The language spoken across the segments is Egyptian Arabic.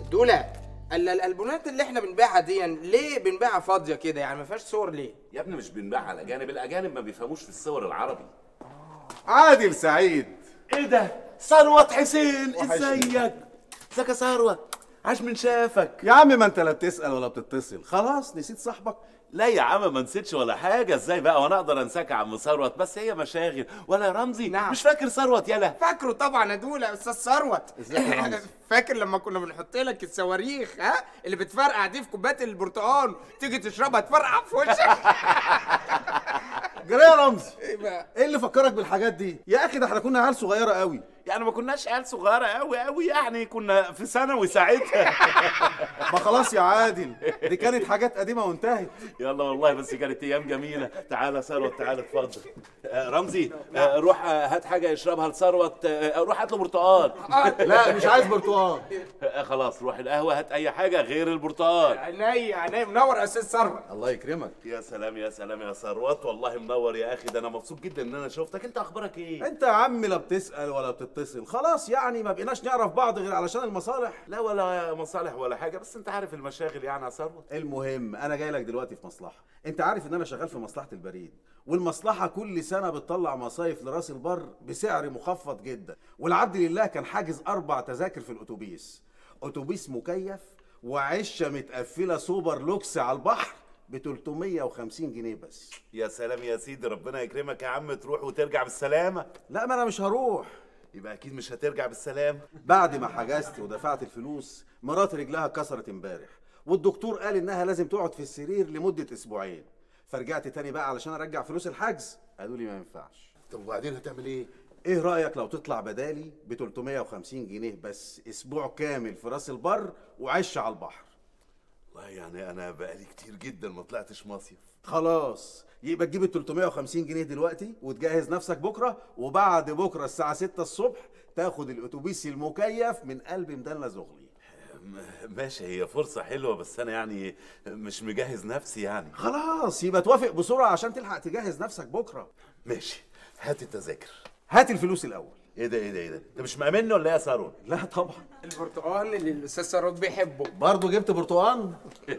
دولة ال- الالبومات اللي احنا بنبيعها دي ليه بنبيعها فاضيه كده يعني ما فيهاش صور ليه يا ابني مش بنبيع على الاجانب الاجانب ما بيفهموش في الصور العربي عادل سعيد ايه ده ثروت حسين وحشني. ازيك ازيك يا ثروت عاش من شافك يا عم ما انت لا بتسأل ولا بتتصل خلاص نسيت صاحبك لا يا عم ما نسيتش ولا حاجه ازاي بقى وانا اقدر انساك يا عم ثروت بس هي مشاغل ولا يا رمزي نعم. مش فاكر ثروت يلا فاكره طبعا يا دولة يا استاذ ثروت ازيك يا رمزي؟ فاكر لما كنا بنحط لك الصواريخ ها اللي بتفرقع دي في كوبايه البرتقال تيجي تشربها تفرقع في وشك جري يا رمزي ايه بقى ايه اللي فكرك بالحاجات دي يا اخي ده احنا كنا عيال صغيره قوي يعني ما كناش عيال صغيره قوي قوي يعني كنا في ثانوي ساعتها ما خلاص يا عادل دي كانت حاجات قديمه وانتهت يلا والله بس كانت ايام جميله تعالى يا ثروت تعالى اتفضل آه رمزي آه روح آه هات حاجه يشربها لثروت آه روح هات له برتقال لا مش عايز برتقال آه خلاص روح القهوه هات اي حاجه غير البرتقال عينيا عينيا منور يا استاذ ثروت الله يكرمك يا سلام يا سلام يا ثروت والله منور يا اخي ده انا مبسوط جدا ان انا شفتك انت اخبارك ايه انت يا عم لا بتسأل ولا بتتصل خلاص يعني ما بقيناش نعرف بعض غير علشان المصالح لا ولا مصالح ولا حاجه بس انت عارف المشاغل يعني يا ثروت المهم انا جاي لك دلوقتي في مصلحه انت عارف ان انا شغال في مصلحه البريد والمصلحه كل سنه بتطلع مصايف لراس البر بسعر مخفض جدا والعبد لله كان حاجز اربع تذاكر في الاتوبيس اتوبيس مكيف وعشه متقفله سوبر لوكس على البحر ب 350 جنيه بس يا سلام يا سيدي ربنا يكرمك يا عم تروح وترجع بالسلامه لا ما انا مش هروح يبقى اكيد مش هترجع بالسلامه بعد ما حجزت ودفعت الفلوس مرات رجلها اتكسرت امبارح والدكتور قال انها لازم تقعد في السرير لمده اسبوعين فرجعت تاني بقى علشان ارجع فلوس الحجز قالوا لي ما ينفعش طب وبعدين هتعمل ايه؟ ايه رايك لو تطلع بدالي ب 350 جنيه بس اسبوع كامل في راس البر وعش على البحر والله يعني انا بقالي كتير جدا ما طلعتش مصيف خلاص يبقى تجيب ال 350 جنيه دلوقتي وتجهز نفسك بكره وبعد بكره الساعه 6 الصبح تاخد الاتوبيس المكيف من قلب مدلة زغلي م- ماشي هي فرصة حلوة بس أنا يعني مش مجهز نفسي يعني خلاص يبقى توافق بسرعه عشان تلحق تجهز نفسك بكره ماشي هات التذاكر هات الفلوس الاول ايه ده ايه ده ايه ده انت مش مأمني ولا ايه يا ثروت لا طبعا البرتقال اللي الاستاذ ثروت بيحبه برضه جبت برتقان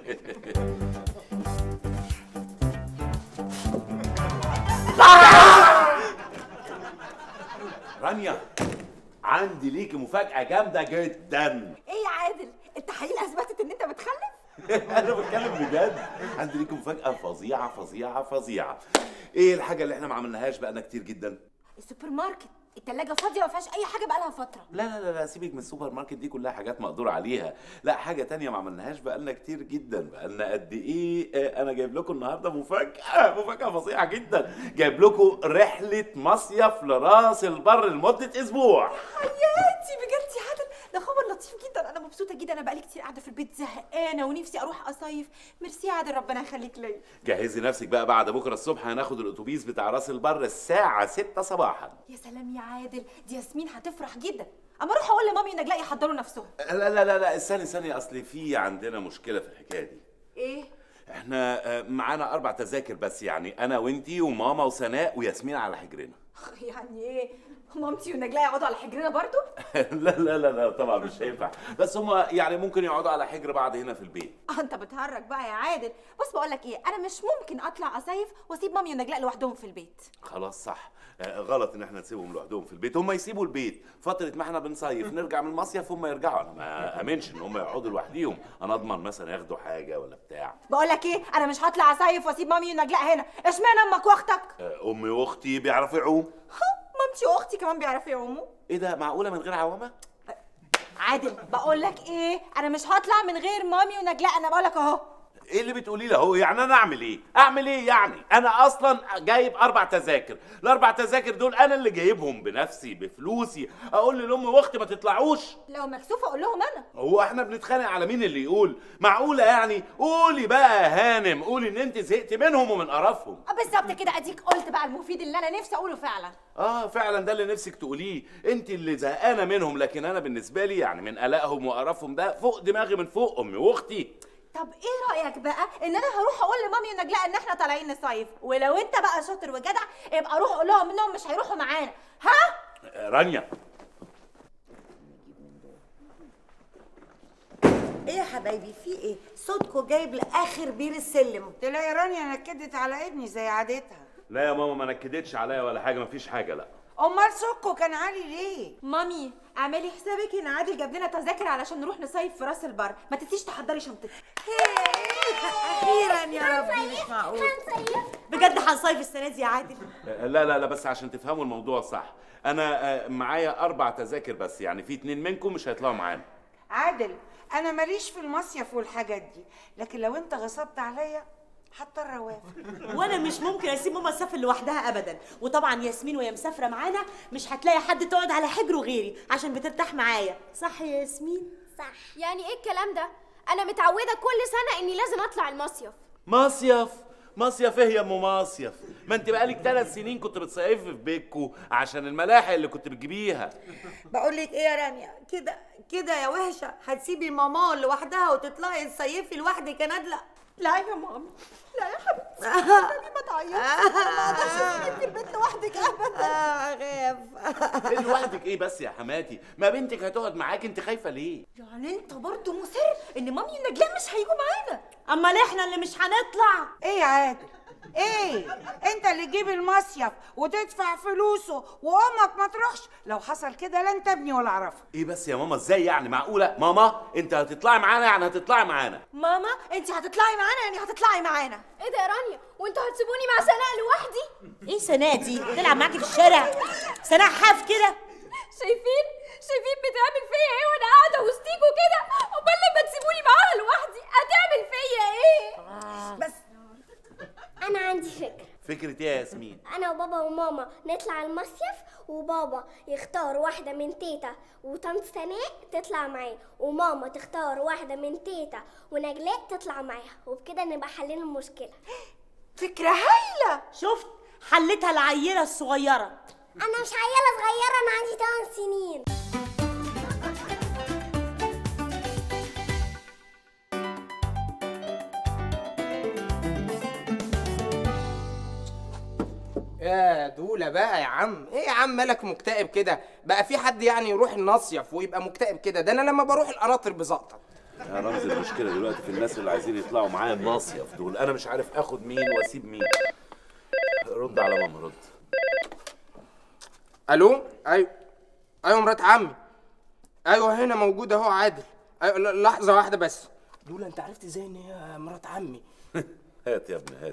رانيا عندي ليكي مفاجأة جامدة جدا ايه يا عادل التحاليل اثبتت ان انت بتخلف انا بتكلم بجد عندي ليكي مفاجأة فظيعة فظيعة فظيعة ايه الحاجة اللي احنا ما عملناهاش بقالنا كتير جدا السوبر ماركت التلاجة فاضية ما فيهاش أي حاجة بقالها فترة لا لا لا لا سيبك من السوبر ماركت دي كلها حاجات مقدور عليها لا حاجه تانية ما عملناهاش بقالنا كتير جدا بقالنا قد ايه آه، انا جايب لكم النهارده مفاجاه مفاجاه فظيعه جدا جايب لكم رحله مصيف لراس البر لمده اسبوع حياتي بجد يا عادل ده خبر لطيف جدا أنا مبسوطة جدا أنا بقالي كتير قاعدة في البيت زهقانة ونفسي أروح أصيف ميرسي يا عادل ربنا يخليك ليا جهزي نفسك بقى بعد بكره الصبح هناخد الاتوبيس بتاع راس البر الساعه 6 صباحا يا سلام يا عادل دي ياسمين هتفرح جدا أما أروح أقول لمامي ونجلاء يحضروا نفسهم لا لا لا لا استني استني اصل في عندنا مشكله في الحكايه دي إيه احنا آه، معانا اربع تذاكر بس يعني انا وانتي وماما وسناء وياسمين على حجرنا يعني إيه مامتي ونجلاء يقعدوا على حجرنا برضو لا لا لا لا طبعا مش هينفع بس هم يعني ممكن يقعدوا على حجر بعض هنا في البيت آه، انت بتهرج بقى يا عادل بص بقول لك ايه انا مش ممكن اطلع اصيف واسيب مامي ونجلاء لوحدهم في البيت خلاص صح آه، غلط ان احنا نسيبهم لوحدهم في البيت هم يسيبوا البيت فتره ما احنا بنصيف نرجع من المصيف هم يرجعوا انا ما امنش ان هم يقعدوا لوحديهم انا اضمن مثلا ياخدوا حاجه ولا بتاع بقول لك ايه انا مش هطلع اصيف واسيب مامي ونجلاء هنا اشمعنى امك واختك آه، امي واختي بيعرفوا يعوم ها، مامتي واختي كمان بيعرفوا يعوموا ايه ده معقوله من غير عوامه عادل بقول لك ايه انا مش هطلع من غير مامي ونجلاء انا بقول لك اهو ايه اللي بتقولي له هو يعني انا اعمل ايه اعمل ايه يعني انا اصلا جايب اربع تذاكر الاربع تذاكر دول انا اللي جايبهم بنفسي بفلوسي اقول لامي واختي ما تطلعوش لو مكسوفه اقول لهم انا هو احنا بنتخانق على مين اللي يقول معقوله يعني قولي بقى يا هانم قولي ان انت زهقت منهم ومن قرفهم آه، بالظبط كده اديك قلت بقى المفيد اللي انا نفسي اقوله فعلا اه فعلا ده اللي نفسك تقوليه انت اللي زهقانه منهم لكن انا بالنسبه لي يعني من قلقهم وقرفهم ده فوق دماغي من فوق امي واختي طب ايه رايك بقى ان انا هروح اقول لمامي ونجلاء ان احنا طالعين نصيف ولو انت بقى شاطر وجدع يبقى روح قول لهم انهم مش هيروحوا معانا ها آه، رانيا ايه يا حبايبي في ايه صوتكوا جايب لاخر بير السلم تلاقي رانيا نكدت على ابني زي عادتها لا يا ماما ما نكدتش عليا ولا حاجه مفيش حاجه لا امال سكو كان عالي ليه مامي اعملي حسابك ان عادل جاب لنا تذاكر علشان نروح نصيف في راس البر ما تنسيش تحضري شنطتك اخيرا يا ربي مش معقول بجد هنصيف السنه دي يا عادل لا لا لا بس عشان تفهموا الموضوع صح انا آه، معايا اربع تذاكر بس يعني في اتنين منكم مش هيطلعوا معانا عادل انا ماليش في المصيف والحاجات دي لكن لو انت غصبت عليا هضطر اوافق وانا مش ممكن اسيب ماما تسافر لوحدها ابدا وطبعا ياسمين وهي مسافره معانا مش هتلاقي حد تقعد على حجره غيري عشان بترتاح معايا صح يا ياسمين صح يعني ايه الكلام ده انا متعوده كل سنه اني لازم اطلع المصيف مصيف مصيف ايه يا ام مصيف ما انت بقالك ثلاث سنين كنت بتصيفي في بيتكو عشان الملاحق اللي كنت بتجيبيها بقول لك ايه يا رانيا كده كده يا وحشه هتسيبي ماما لوحدها وتطلعي تصيفي لوحدك يا نادله لا يا مامي لا يا حبيبتي انا ما تعيطش انا ما اقدرش اسيبك في البيت لوحدك ابدا اخاف ايه لوحدك ايه بس يا حماتي ما بنتك هتقعد معاك انت خايفه ليه يعني انت برضه مصر ان مامي ونجلاء مش هيجوا معانا امال احنا اللي مش هنطلع ايه يا عادل ايه انت اللي تجيب المصيف وتدفع فلوسه وامك ما تروحش لو حصل كده لا انت ابني ولا اعرفك ايه بس يا ماما ازاي يعني معقوله ماما انت هتطلعي معانا يعني هتطلعي معانا ماما انت هتطلعي معانا يعني هتطلعي معانا ايه ده يا رانيا وانتوا هتسيبوني مع سناء لوحدي ايه سناء دي تلعب معاكي في الشارع سناء حاف كده شايفين شايفين بتعمل فيا ايه وانا قاعده وسطيكوا كده امال لما تسيبوني معاها لوحدي هتعمل فيا ايه بس انا عندي فكره فكره ايه يا ياسمين انا وبابا وماما نطلع المصيف وبابا يختار واحده من تيتا وطنط سناء تطلع معاه وماما تختار واحده من تيتا ونجلاء تطلع معاها وبكده نبقى حلينا المشكله فكره هايله شفت حلتها العيله الصغيره انا مش عيله صغيره انا عندي 8 سنين يا دولة بقى يا عم ايه يا عم مالك مكتئب كده بقى في حد يعني يروح النصيف ويبقى مكتئب كده ده انا لما بروح القناطر بزقطط يا رمز المشكله دلوقتي في الناس اللي عايزين يطلعوا معايا المصيف دول انا مش عارف اخد مين واسيب مين رد على ماما رد الو ايوه ايوه مرات عمي ايوه هنا موجوده اهو عادل أيوة ل- لحظه واحده بس دولة انت عرفت ازاي ان هي مرات عمي هات يا ابني هات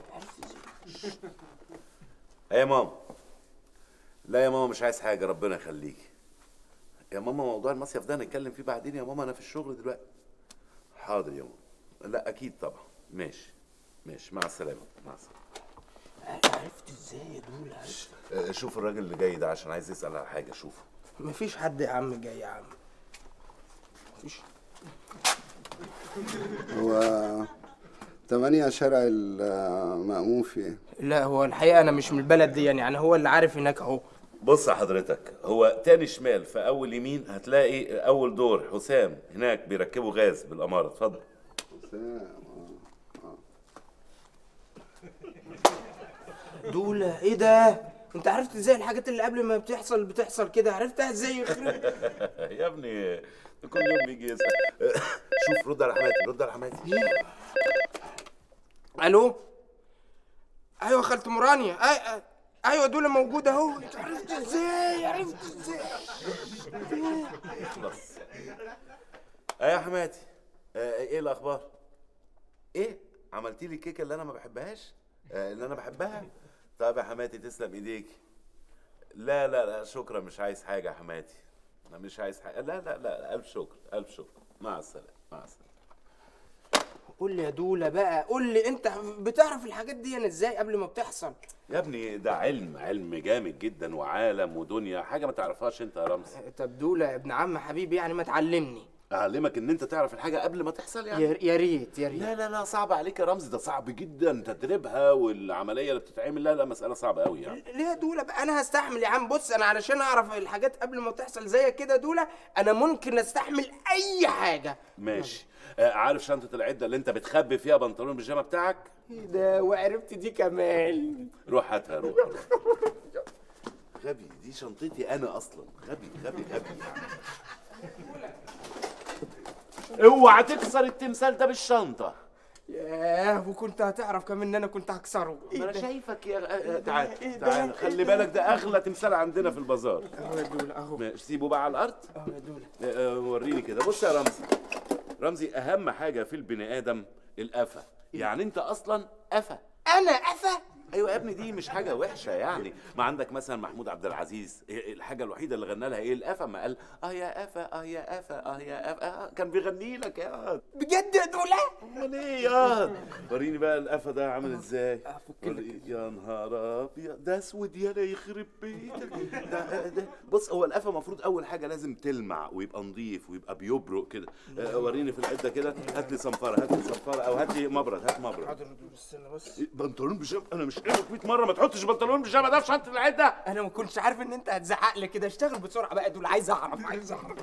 ايه يا ماما لا يا ماما مش عايز حاجه ربنا يخليكي يا ماما موضوع المصيف ده هنتكلم فيه بعدين يا ماما انا في الشغل دلوقتي حاضر يا ماما لا اكيد طبعا ماشي ماشي مع السلامه مع السلامه عرفت ازاي يا دولة عرفت آه، شوف الراجل اللي جاي ده عشان عايز يسال على حاجه شوفه مفيش حد يا عم جاي يا عم مفيش هو تمانية شارع المأمون فيه لا هو الحقيقه انا مش من البلد دي يعني يعني هو اللي عارف هناك اهو بص يا حضرتك هو تاني شمال في اول يمين هتلاقي اول دور حسام هناك بيركبوا غاز بالاماره اتفضل دولة ايه ده انت عرفت ازاي الحاجات اللي قبل ما بتحصل بتحصل كده عرفتها ازاي يخرب يا ابني ده كل يوم بيجي يسأل شوف رد على حماتي رد على حماتي الو ايوه خالة مرانيا أي... أي... ايوه دول موجوده اهو انت عرفت ازاي عرفت ازاي خلاص ايه يا حماتي آه، ايه الاخبار ايه عملتي لي الكيكه اللي انا ما بحبهاش آه، اللي انا بحبها طب يا حماتي تسلم ايديك لا لا لا شكرا مش عايز حاجه يا حماتي انا مش عايز حاجه لا لا لا الف شكر الف شكر مع السلامه مع السلامه قول لي يا دولة بقى قول لي انت بتعرف الحاجات دي ازاي قبل ما بتحصل يا ابني ده علم علم جامد جدا وعالم ودنيا حاجه ما تعرفهاش انت يا رمزي طب دولة يا ابن عم حبيبي يعني ما تعلمني اعلمك ان انت تعرف الحاجه قبل ما تحصل يعني يا يا ريت يا ريت لا لا لا صعب عليك يا رمزي ده صعب جدا تدريبها والعمليه اللي بتتعمل لا لا مساله صعبه قوي يعني ليه يا دولة بقى انا هستحمل يا عم بص انا علشان اعرف الحاجات قبل ما تحصل زي كده دولة انا ممكن استحمل اي حاجة ماشي آه عارف شنطه العده اللي انت بتخبي فيها بنطلون البيجامه بتاعك ايه ده وعرفت دي كمان روح هاتها روح روح غبي دي شنطتي انا اصلا غبي غبي غبي اوعى تكسر التمثال ده بالشنطه ياه وكنت هتعرف كمان ان انا كنت هكسره ما انا ده؟ شايفك يا آه، تعال إيه ده؟ تعال إيه خلي ده؟ بالك ده اغلى تمثال عندنا في البازار اهو يا دول اهو ماشي سيبه بقى على الارض اهو يا دول آه، آه، وريني كده بص يا رمزي رمزي اهم حاجه في البني ادم القفا يعني انت اصلا قفا انا قفا ايوه يا ابني دي مش حاجه وحشه يعني ما عندك مثلا محمود عبد العزيز إيه الحاجه الوحيده اللي غنى لها ايه القفا ما قال اه يا قفا اه يا قفا اه يا قفا آه كان بيغني لك يا بجد يا دولا امال ايه يا وريني بقى القفا ده عامل ازاي وري- يا نهار ابيض ده اسود يالا يخرب بيتك ده, ده بص هو القفا المفروض اول حاجه لازم تلمع ويبقى نظيف ويبقى بيبرق كده آه، وريني في العده كده هات لي صنفره هات لي صنفره او هات لي مبرد هات مبرد حاضر يا دول استنى بس بنطلون بيجامه انا مش قايل لك 100 مره ما تحطش بنطلون بيجامه ده في شنطه العده انا ما كنتش عارف ان انت هتزعق لي كده اشتغل بسرعه بقى يا دول عايز اعرف عايز اعرف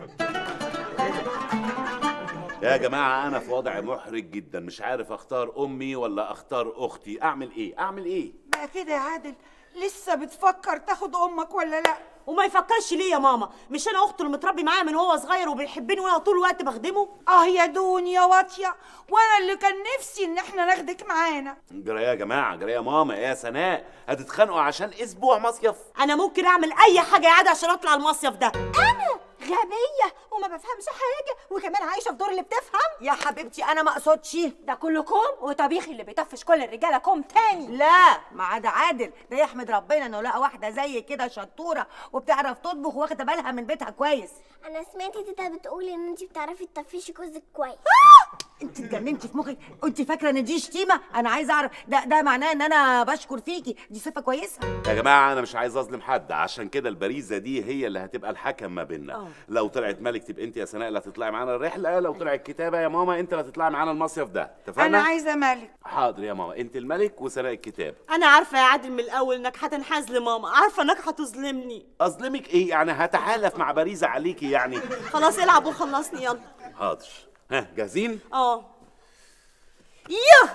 يا جماعه انا في وضع محرج جدا مش عارف اختار امي ولا اختار اختي اعمل ايه اعمل ايه بقى كده يا عادل لسه بتفكر تاخد امك ولا لا وما يفكرش ليه يا ماما مش انا اخته اللي متربي معايا من وهو صغير وبيحبني وانا طول الوقت بخدمه اه يا دون يا واطيه وانا اللي كان نفسي ان احنا ناخدك معانا جرى يا جماعه جرى يا ماما يا سناء هتتخانقوا عشان اسبوع مصيف انا ممكن اعمل اي حاجه يا عادل عشان اطلع المصيف ده انا غبيه وما بفهمش حاجه وكمان عايشه في دور اللي بتفهم يا حبيبتي انا ما اقصدش ده كله كوم وطبيخي اللي بيطفش كل الرجاله كوم تاني لا ما عدا عادل ده يحمد ربنا انه لقى واحده زي كده شطوره وبتعرف تطبخ واخده بالها من بيتها كويس انا سمعت تيتا بتقول ان انت بتعرفي تطفشي جوزك كويس انت اتجننتي في مخك انت فاكره ان دي شتيمه انا عايزه اعرف ده ده معناه ان انا بشكر فيكي دي صفه كويسه يا جماعه انا مش عايز اظلم حد عشان كده البريزه دي هي اللي هتبقى الحكم ما بيننا لو طلعت ملك تبقى انت يا سناء اللي هتطلعي معانا الرحله لو طلعت كتابه يا ماما انت اللي هتطلعي معانا المصيف ده اتفقنا انا عايزه ملك حاضر يا ماما انت الملك وسناء الكتاب انا عارفه يا عادل من الاول انك هتنحاز لماما عارفه انك هتظلمني اظلمك ايه يعني هتحالف مع بريزه عليكي يعني خلاص العب وخلصني يلا حاضر ها جاهزين اه ياه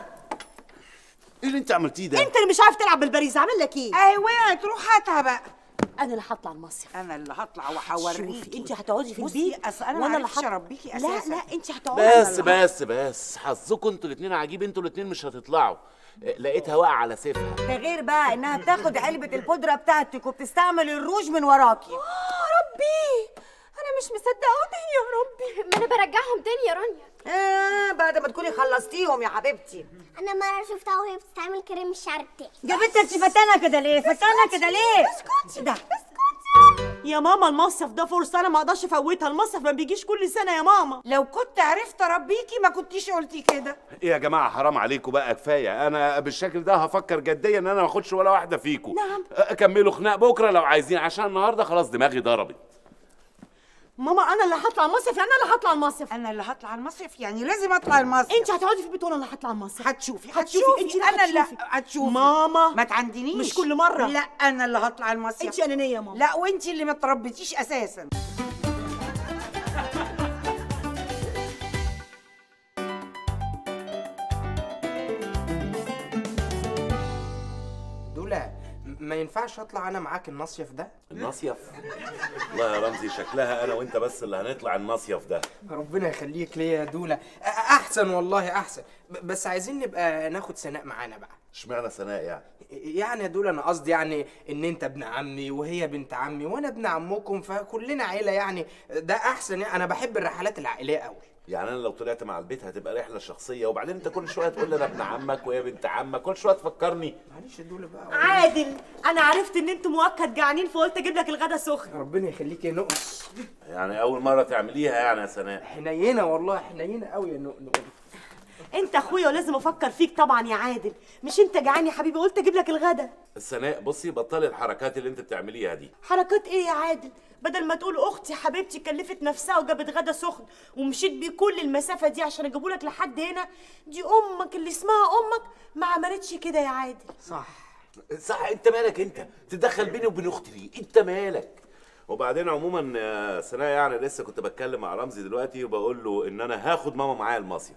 ايه اللي انت عملتيه ده انت اللي مش عارف تلعب بالبريز عامل لك ايه اهي وقعت روح هاتها بقى انا اللي هطلع المصيف انا اللي هطلع شوفي وهوريكي انت هتقعدي في بصي، البيت أصل أنا وانا اللي معرفتش هط- أربيكي لا أساساً. لا انت هتقعدي بس بس بس حظكم انتوا الاتنين عجيب انتوا الاتنين مش هتطلعوا اه، لقيتها واقعه على سيفها ده غير بقى انها بتاخد علبه البودره بتاعتك وبتستعمل الروج من وراكي ربي انا مش مصدقه يا ربي ما انا برجعهم تاني يا رانيا آه بعد ما تكوني خلصتيهم يا حبيبتي انا مره شفتها وهي بتستعمل كريم الشعر بتاعي يا بنت انت فتانه كده ليه فتانه كده ليه اسكتي ده يا ماما المصيف ده فرصه انا ما اقدرش افوتها المصيف ما بيجيش كل سنه يا ماما لو كنت عرفت اربيكي ما كنتيش قلتي كده ايه يا جماعه حرام عليكم بقى كفايه انا بالشكل ده هفكر جديا ان انا ما اخدش ولا واحده فيكم نعم. اه، كملوا خناق بكره لو عايزين عشان النهارده خلاص دماغي ضربت ماما انا اللي هطلع المصيف يعني انا اللي هطلع المصيف انا اللي هطلع المصيف يعني لازم اطلع المصيف انت هتقعدي في البيت وانا اللي هطلع المصيف هتشوفي هتشوفي هتشوفي انت اللي انا اللي هتشوفي. هتشوفي ماما ما تعندنيش مش كل مرة. لا انا اللي هطلع المصيف انت انانيه يا ماما لا وانت اللي ما تربيتيش اساسا دولا م- ما ينفعش اطلع انا معاك المصيف ده المصيف والله يا رمزي شكلها انا وانت بس اللي هنطلع المصيف ده ربنا يخليك ليا يا دولا أ- احسن والله احسن ب- بس عايزين نبقى ناخد سناء معانا بقى اشمعنى سناء يعني يعني يا دولا انا قصدي يعني ان انت ابن عمي وهي بنت عمي وانا ابن عمكم فكلنا عيله يعني ده احسن يعني انا بحب الرحلات العائليه قوي يعني انا لو طلعت مع البيت هتبقى رحله شخصيه وبعدين انت كل شويه تقول لي انا ابن عمك وهي بنت عمك كل شويه تفكرني معلش يا دولا بقى عادل انا عرفت ان انتوا مؤكد جعانين فقلت اجيب لك الغدا سخن ربنا يخليك يا نقص يعني اول مره تعمليها يعني يا سناء حنينه والله حنينه قوي يا نقص انت اخويا ولازم افكر فيك طبعا يا عادل مش انت جعان يا حبيبي قلت اجيب لك الغدا سناء بصي بطلي الحركات اللي انت بتعمليها دي حركات ايه يا عادل بدل ما تقول اختي حبيبتي كلفت نفسها وجابت غدا سخن ومشيت بيه كل المسافه دي عشان اجيبه لك لحد هنا دي امك اللي اسمها امك ما عملتش كده يا عادل صح صح انت مالك انت تدخل بيني وبين اختي ليه انت مالك وبعدين عموما يا سناء يعني لسه كنت بتكلم مع رمزي دلوقتي وبقول له ان انا هاخد ماما معايا المصيف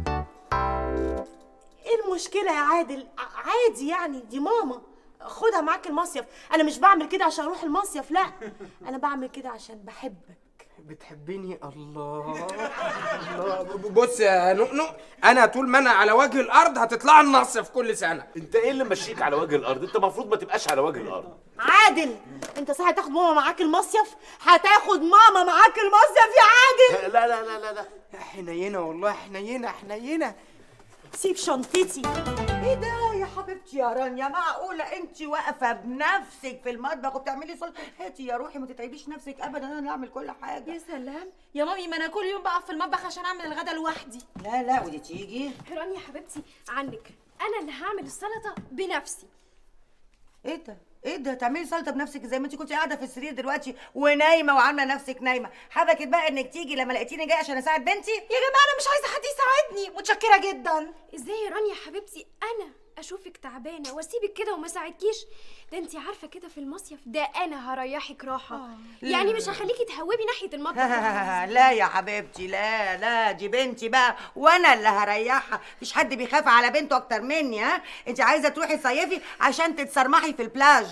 ايه المشكله يا عادل ع- عادي يعني دي ماما خدها معاك المصيف انا مش بعمل كده عشان اروح المصيف لا انا بعمل كده عشان بحبك بتحبني الله الله بص يا نؤنؤ انا طول ما انا على وجه الارض هتطلع المصيف كل سنه انت ايه اللي ماشيك على وجه الارض انت المفروض ما تبقاش على وجه الارض عادل انت صحيح هتاخد ماما معاك المصيف هتاخد ماما معاك المصيف يا عادل لا لا لا لا لا يا حنينه والله حنينه حنينه سيب شنطتي ايه ده يا حبيبتي يا رانيا معقولة انت واقفة بنفسك في المطبخ وبتعملي صوت هاتي يا روحي ما تتعبيش نفسك ابدا انا اللي اعمل كل حاجة يا سلام يا مامي ما انا كل يوم بقف في المطبخ عشان اعمل الغدا لوحدي لا لا ودي تيجي رانيا حبيبتي عنك انا اللي هعمل السلطه بنفسي ايه ده ايه ده تعملي سلطه بنفسك زي ما انت كنت قاعده في السرير دلوقتي ونايمه وعامله نفسك نايمه حبكت بقى انك تيجي لما لقيتيني جايه عشان اساعد بنتي يا جماعه انا مش عايزه حد يساعدني متشكره جدا ازاي يا رانيا حبيبتي انا اشوفك تعبانه واسيبك كده وما ساعدكيش ده انت عارفه كده في المصيف ده انا هريحك راحه يعني مش هخليكي تهوبي ناحيه المطبخ لا يا حبيبتي لا لا دي بنتي بقى وانا اللي هريحها مفيش حد بيخاف على بنته اكتر مني ها انت عايزه تروحي تصيفي عشان تتسرمحي في البلاج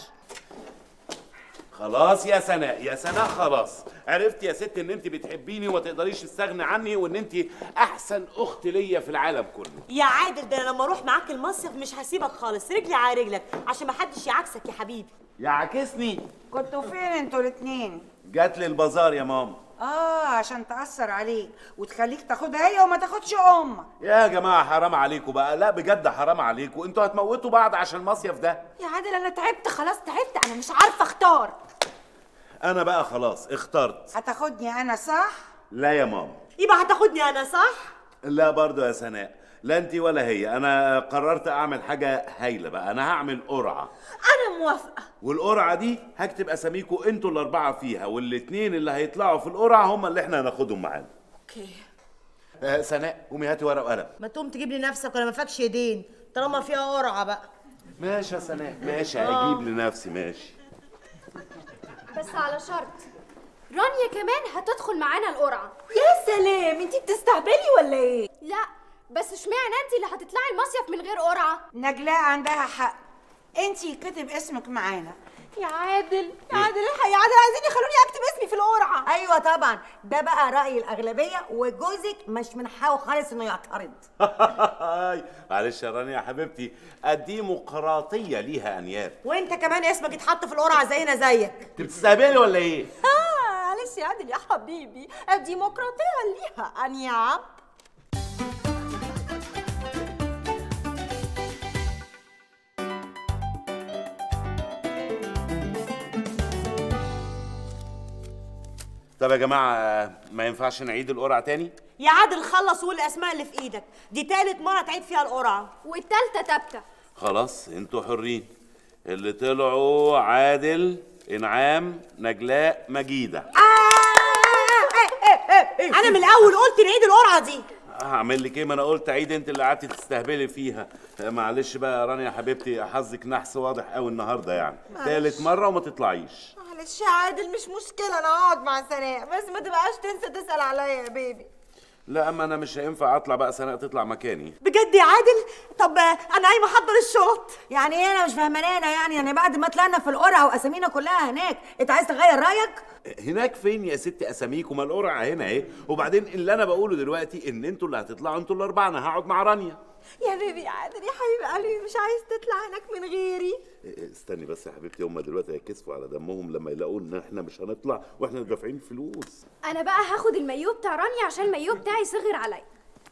خلاص يا سناء يا سناء خلاص عرفت يا ست ان انت بتحبيني وما تقدريش تستغني عني وان انت احسن اخت ليا في العالم كله يا عادل ده انا لما اروح معاك المصيف مش هسيبك خالص رجلي على رجلك عشان محدش يعكسك يا حبيبي يعكسني كنتوا فين انتوا الاتنين جات لي البازار يا ماما اه عشان تأثر عليك وتخليك تاخدها هي وما تاخدش امك يا جماعه حرام عليكم بقى لا بجد حرام عليكم انتوا هتموتوا بعض عشان المصيف ده يا عادل انا تعبت خلاص تعبت انا مش عارفه اختار انا بقى خلاص اخترت هتاخدني انا صح لا يا ماما يبقى هتاخدني انا صح لا برضو يا سناء لا انت ولا هي انا قررت اعمل حاجه هايله بقى انا هعمل قرعه انا موافقه والقرعه دي هكتب اساميكوا انتوا الاربعه فيها والاتنين اللي هيطلعوا في القرعه هم اللي احنا هناخدهم معانا اوكي آه سناء قومي هاتي ورقه وقلم ما تقوم تجيب لي نفسك ولا ما فاكش ايدين طالما فيها قرعه بقى ماشي يا سناء ماشي هجيب لنفسي ماشي بس على شرط رانيا كمان هتدخل معانا القرعه يا سلام انتي بتستهبلي ولا ايه لا بس اشمعنى انت اللي هتطلعي المصيف من غير قرعه نجلاء عندها حق انتي كتب اسمك معانا يا عادل يا عادل الحق يا عادل عايزين يخلوني اكتب اسمي في القرعه ايوه طبعا ده بقى راي الاغلبيه وجوزك مش من حقه خالص انه يعترض هاي معلش يا رانيا يا حبيبتي الديمقراطيه ليها انياب وانت كمان اسمك اتحط في القرعه زينا زيك انت بتستهبلي ولا ايه اه معلش يا عادل يا حبيبي الديمقراطيه ليها انياب طب يا جماعه ما ينفعش نعيد القرعه تاني يا عادل خلص وقول الاسماء اللي في ايدك دي تالت مره تعيد فيها القرعه والتالتة تابتة خلاص انتوا حرين اللي طلعوا عادل انعام نجلاء مجيده انا من الاول قلت نعيد القرعه دي هعمل لك ايه ما انا قلت عيد انت اللي قعدتي تستهبلي فيها آه، معلش بقى يا رانيا يا حبيبتي حظك نحس واضح قوي النهارده يعني تالت مره وما تطلعيش معلش يا عادل مش مشكله انا هقعد مع سناء بس ما تبقاش تنسى تسال عليا يا بيبي لا اما انا مش هينفع اطلع بقى سناء تطلع مكاني بجد يا عادل طب آه، انا قايمه احضر الشنط يعني ايه انا مش فاهمانه يعني يعني بعد ما طلعنا في القرعه واسامينا كلها هناك انت عايز تغير رايك هناك فين يا ستي اساميكم ما القرعه هنا اهي وبعدين اللي انا بقوله دلوقتي ان انتوا اللي هتطلعوا انتوا الاربعه انا هقعد مع رانيا يا بيبي يا عادل يا حبيب قلبي مش عايز تطلع هناك من غيري إيه، استني بس يا حبيبتي هم دلوقتي هيكسفوا على دمهم لما يلاقوا ان احنا مش هنطلع واحنا دافعين فلوس انا بقى هاخد المايو بتاع رانيا عشان المايو بتاعي صغر عليا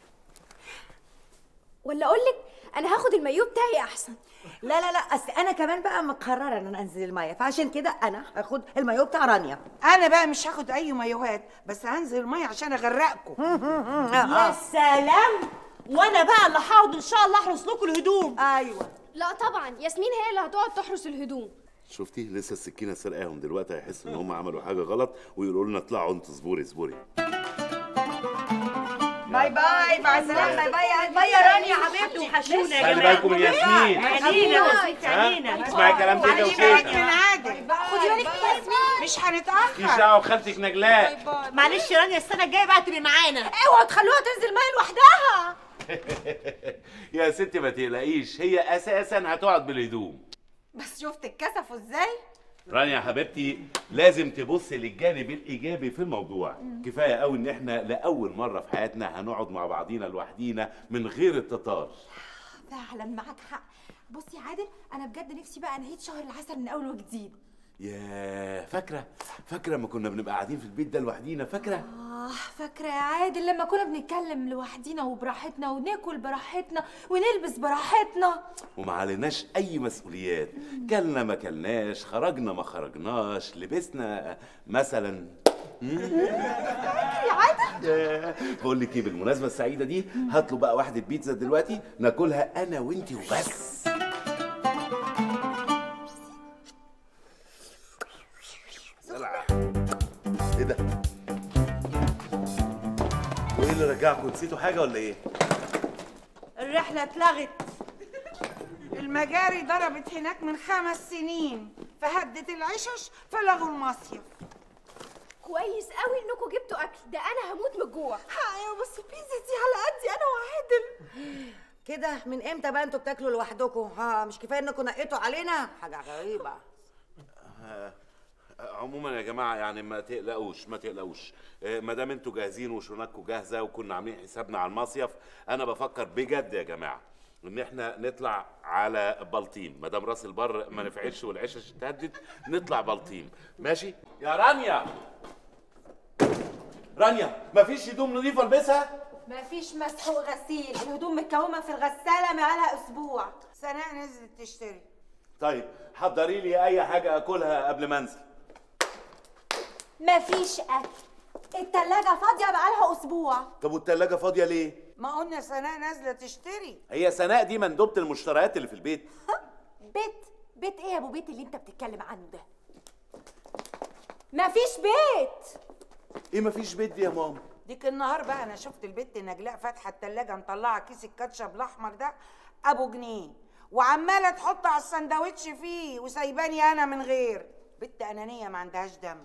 ولا اقول لك انا هاخد المايو بتاعي احسن لا لا لا اصل انا كمان بقى مقرره ان انا انزل الميه فعشان كده انا هاخد المايو بتاع رانيا انا بقى مش هاخد اي مايوهات بس هنزل الميه عشان اغرقكم يا سلام وانا بقى اللي هقعد ان شاء الله احرس لكم الهدوم ايوه لا طبعا ياسمين هي اللي هتقعد تحرس الهدوم شفتي لسه السكينه سرقاهم دلوقتي هيحسوا ان هم عملوا حاجه غلط ويقولوا لنا اطلعوا انتوا اصبري اصبري باي باي مع السلامه باي باي باي يا رانيا حبيبتي وحشونا يا خلي جماعه بالكم من ياسمين عنينا باي. بس عنينا اسمعي كلام تيتا خلي بالك من وتيتا عادل خدي بالك من ياسمين مش مفيش هنتاخر دعوه بخالتك نجلاء معلش يا رانيا السنه الجايه بقى تبقي معانا اوعوا تخلوها تنزل ميه لوحدها يا ستي ما تقلقيش هي اساسا هتقعد بالهدوم بس شفت اتكسفوا ازاي رانيا يا حبيبتي لازم تبص للجانب الايجابي في الموضوع كفايه قوي ان احنا لاول مره في حياتنا هنقعد مع بعضينا لوحدينا من غير التتار فعلا معاك حق بص يا عادل انا بجد نفسي بقى انهيت شهر العسل من اول وجديد يا فاكره فاكره لما كنا بنبقى قاعدين في البيت ده لوحدينا فاكره اه فاكره يا عادل لما كنا بنتكلم لوحدينا وبراحتنا وناكل براحتنا ونلبس براحتنا وما عليناش اي مسؤوليات كلنا ما كلناش خرجنا ما خرجناش لبسنا مثلا يا عادل بقول لك ايه بالمناسبه السعيده دي هات له بقى واحده بيتزا دلوقتي ناكلها انا وانتي وبس دلع. ايه ده وايه اللي رجعكم نسيتوا حاجه ولا ايه الرحلة اتلغت المجاري ضربت هناك من خمس سنين فهدت العشش فلغوا المصيف كويس قوي انكم جبتوا اكل ده انا هموت من الجوع ايوه بس البيتزا دي على قدي انا وعادل كده من امتى بقى انتوا بتاكلوا لوحدكم ها مش كفايه انكم نقيتوا علينا حاجه غريبه عموما يا جماعه يعني ما تقلقوش ما تقلقوش ما دام انتوا جاهزين وشنطكم جاهزه وكنا عاملين حسابنا على المصيف انا بفكر بجد يا جماعه ان احنا نطلع على بلطيم ما دام راس البر ما نفعلش والعشش اتهدت نطلع بلطيم ماشي يا رانيا رانيا مفيش هدوم نظيفه البسها مفيش مسح وغسيل الهدوم متكومه في الغساله بقالها اسبوع سناء نزلت تشتري طيب حضري لي اي حاجه اكلها قبل ما انزل مفيش اكل التلاجة فاضية بقالها اسبوع طب والتلاجة فاضيه ليه ما قلنا سناء نازلة تشتري هي سناء دي مندوبه المشتريات اللي في البيت بيت بيت ايه يا ابو بيت اللي انت بتتكلم عنه ده مفيش بيت ايه مفيش بيت دي يا ماما ديك النهار بقى انا شفت البت نجلاء فاتحه التلاجة مطلعه كيس الكاتشب الاحمر ده ابو جنيه وعماله تحط على السندوتش فيه وسايباني انا من غير بنت انانيه ما عندهاش دم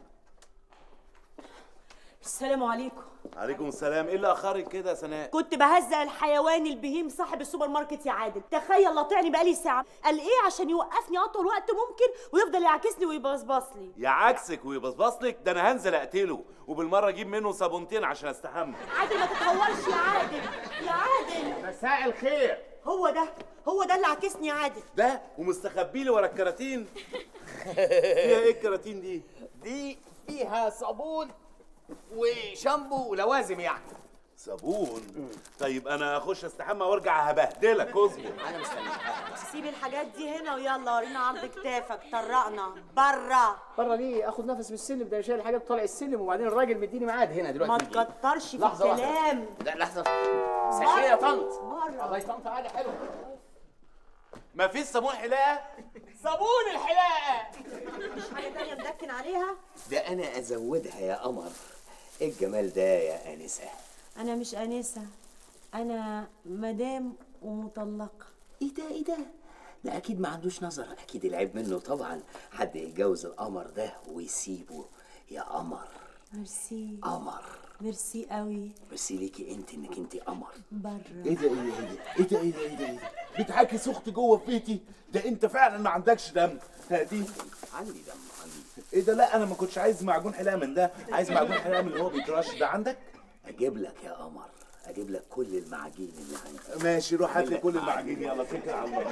السلام عليكم عليكم السلام ايه اللي اخرك كده يا سناء كنت بهزق الحيوان البهيم صاحب السوبر ماركت يا عادل تخيل قاطعني بقالي ساعه قال ايه عشان يوقفني اطول وقت ممكن ويفضل يعاكسني ويبصبص لي يا عكسك ويبصبص لك ده انا هنزل اقتله وبالمره اجيب منه صابونتين عشان استحمى عادل ما تتهورش يا عادل يا عادل مساء الخير هو ده هو ده اللي عاكسني يا عادل ده ومستخبي لي ورا الكراتين فيها ايه الكراتين دي دي فيها صابون وشامبو ولوازم يعني صابون طيب انا اخش استحمى وارجع هبهدلك اصبر انا مستنيك سيب الحاجات دي هنا ويلا ورينا عرض كتافك طرقنا بره بره ليه اخد نفس من السلم ده شايل حاجات طالع السلم وبعدين الراجل مديني ميعاد هنا دلوقتي ما يجي. تكترش في لحظة واحدة. الكلام لا لحظه ساشيه يا طنط بره الله يطنط حاجه حلوه مفيش صابون حلاقه صابون الحلاقه مش حاجه تانية مدكن عليها ده انا ازودها يا قمر ايه الجمال ده يا انسه انا مش انسه انا مدام ومطلقه ايه ده ايه ده لا اكيد ما عندوش نظر اكيد العيب منه طبعا حد يتجوز القمر ده ويسيبه يا قمر ميرسي قمر ميرسي قوي بس ليكي انت انك انت قمر بره ايه ده ايه ده ايه ده ايه ده ايه ده ايه ده بتعاكس اختي جوه في بيتي ده انت فعلا ما عندكش دم هادي عندي دم عندي ايه ده لا انا ما كنتش عايز معجون حلاقه من ده عايز معجون حلاقه من اللي هو بيترش ده عندك اجيب لك يا قمر اجيب لك كل المعاجين اللي عندي ماشي روح هات لي كل المعاجين يلا اتكل على الله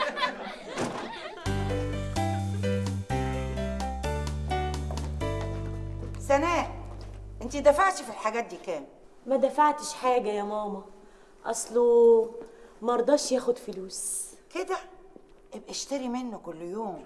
سناء انت دفعتي في الحاجات دي كام ما دفعتش حاجه يا ماما اصله مرضاش ياخد فلوس كده ابقى اشتري منه كل يوم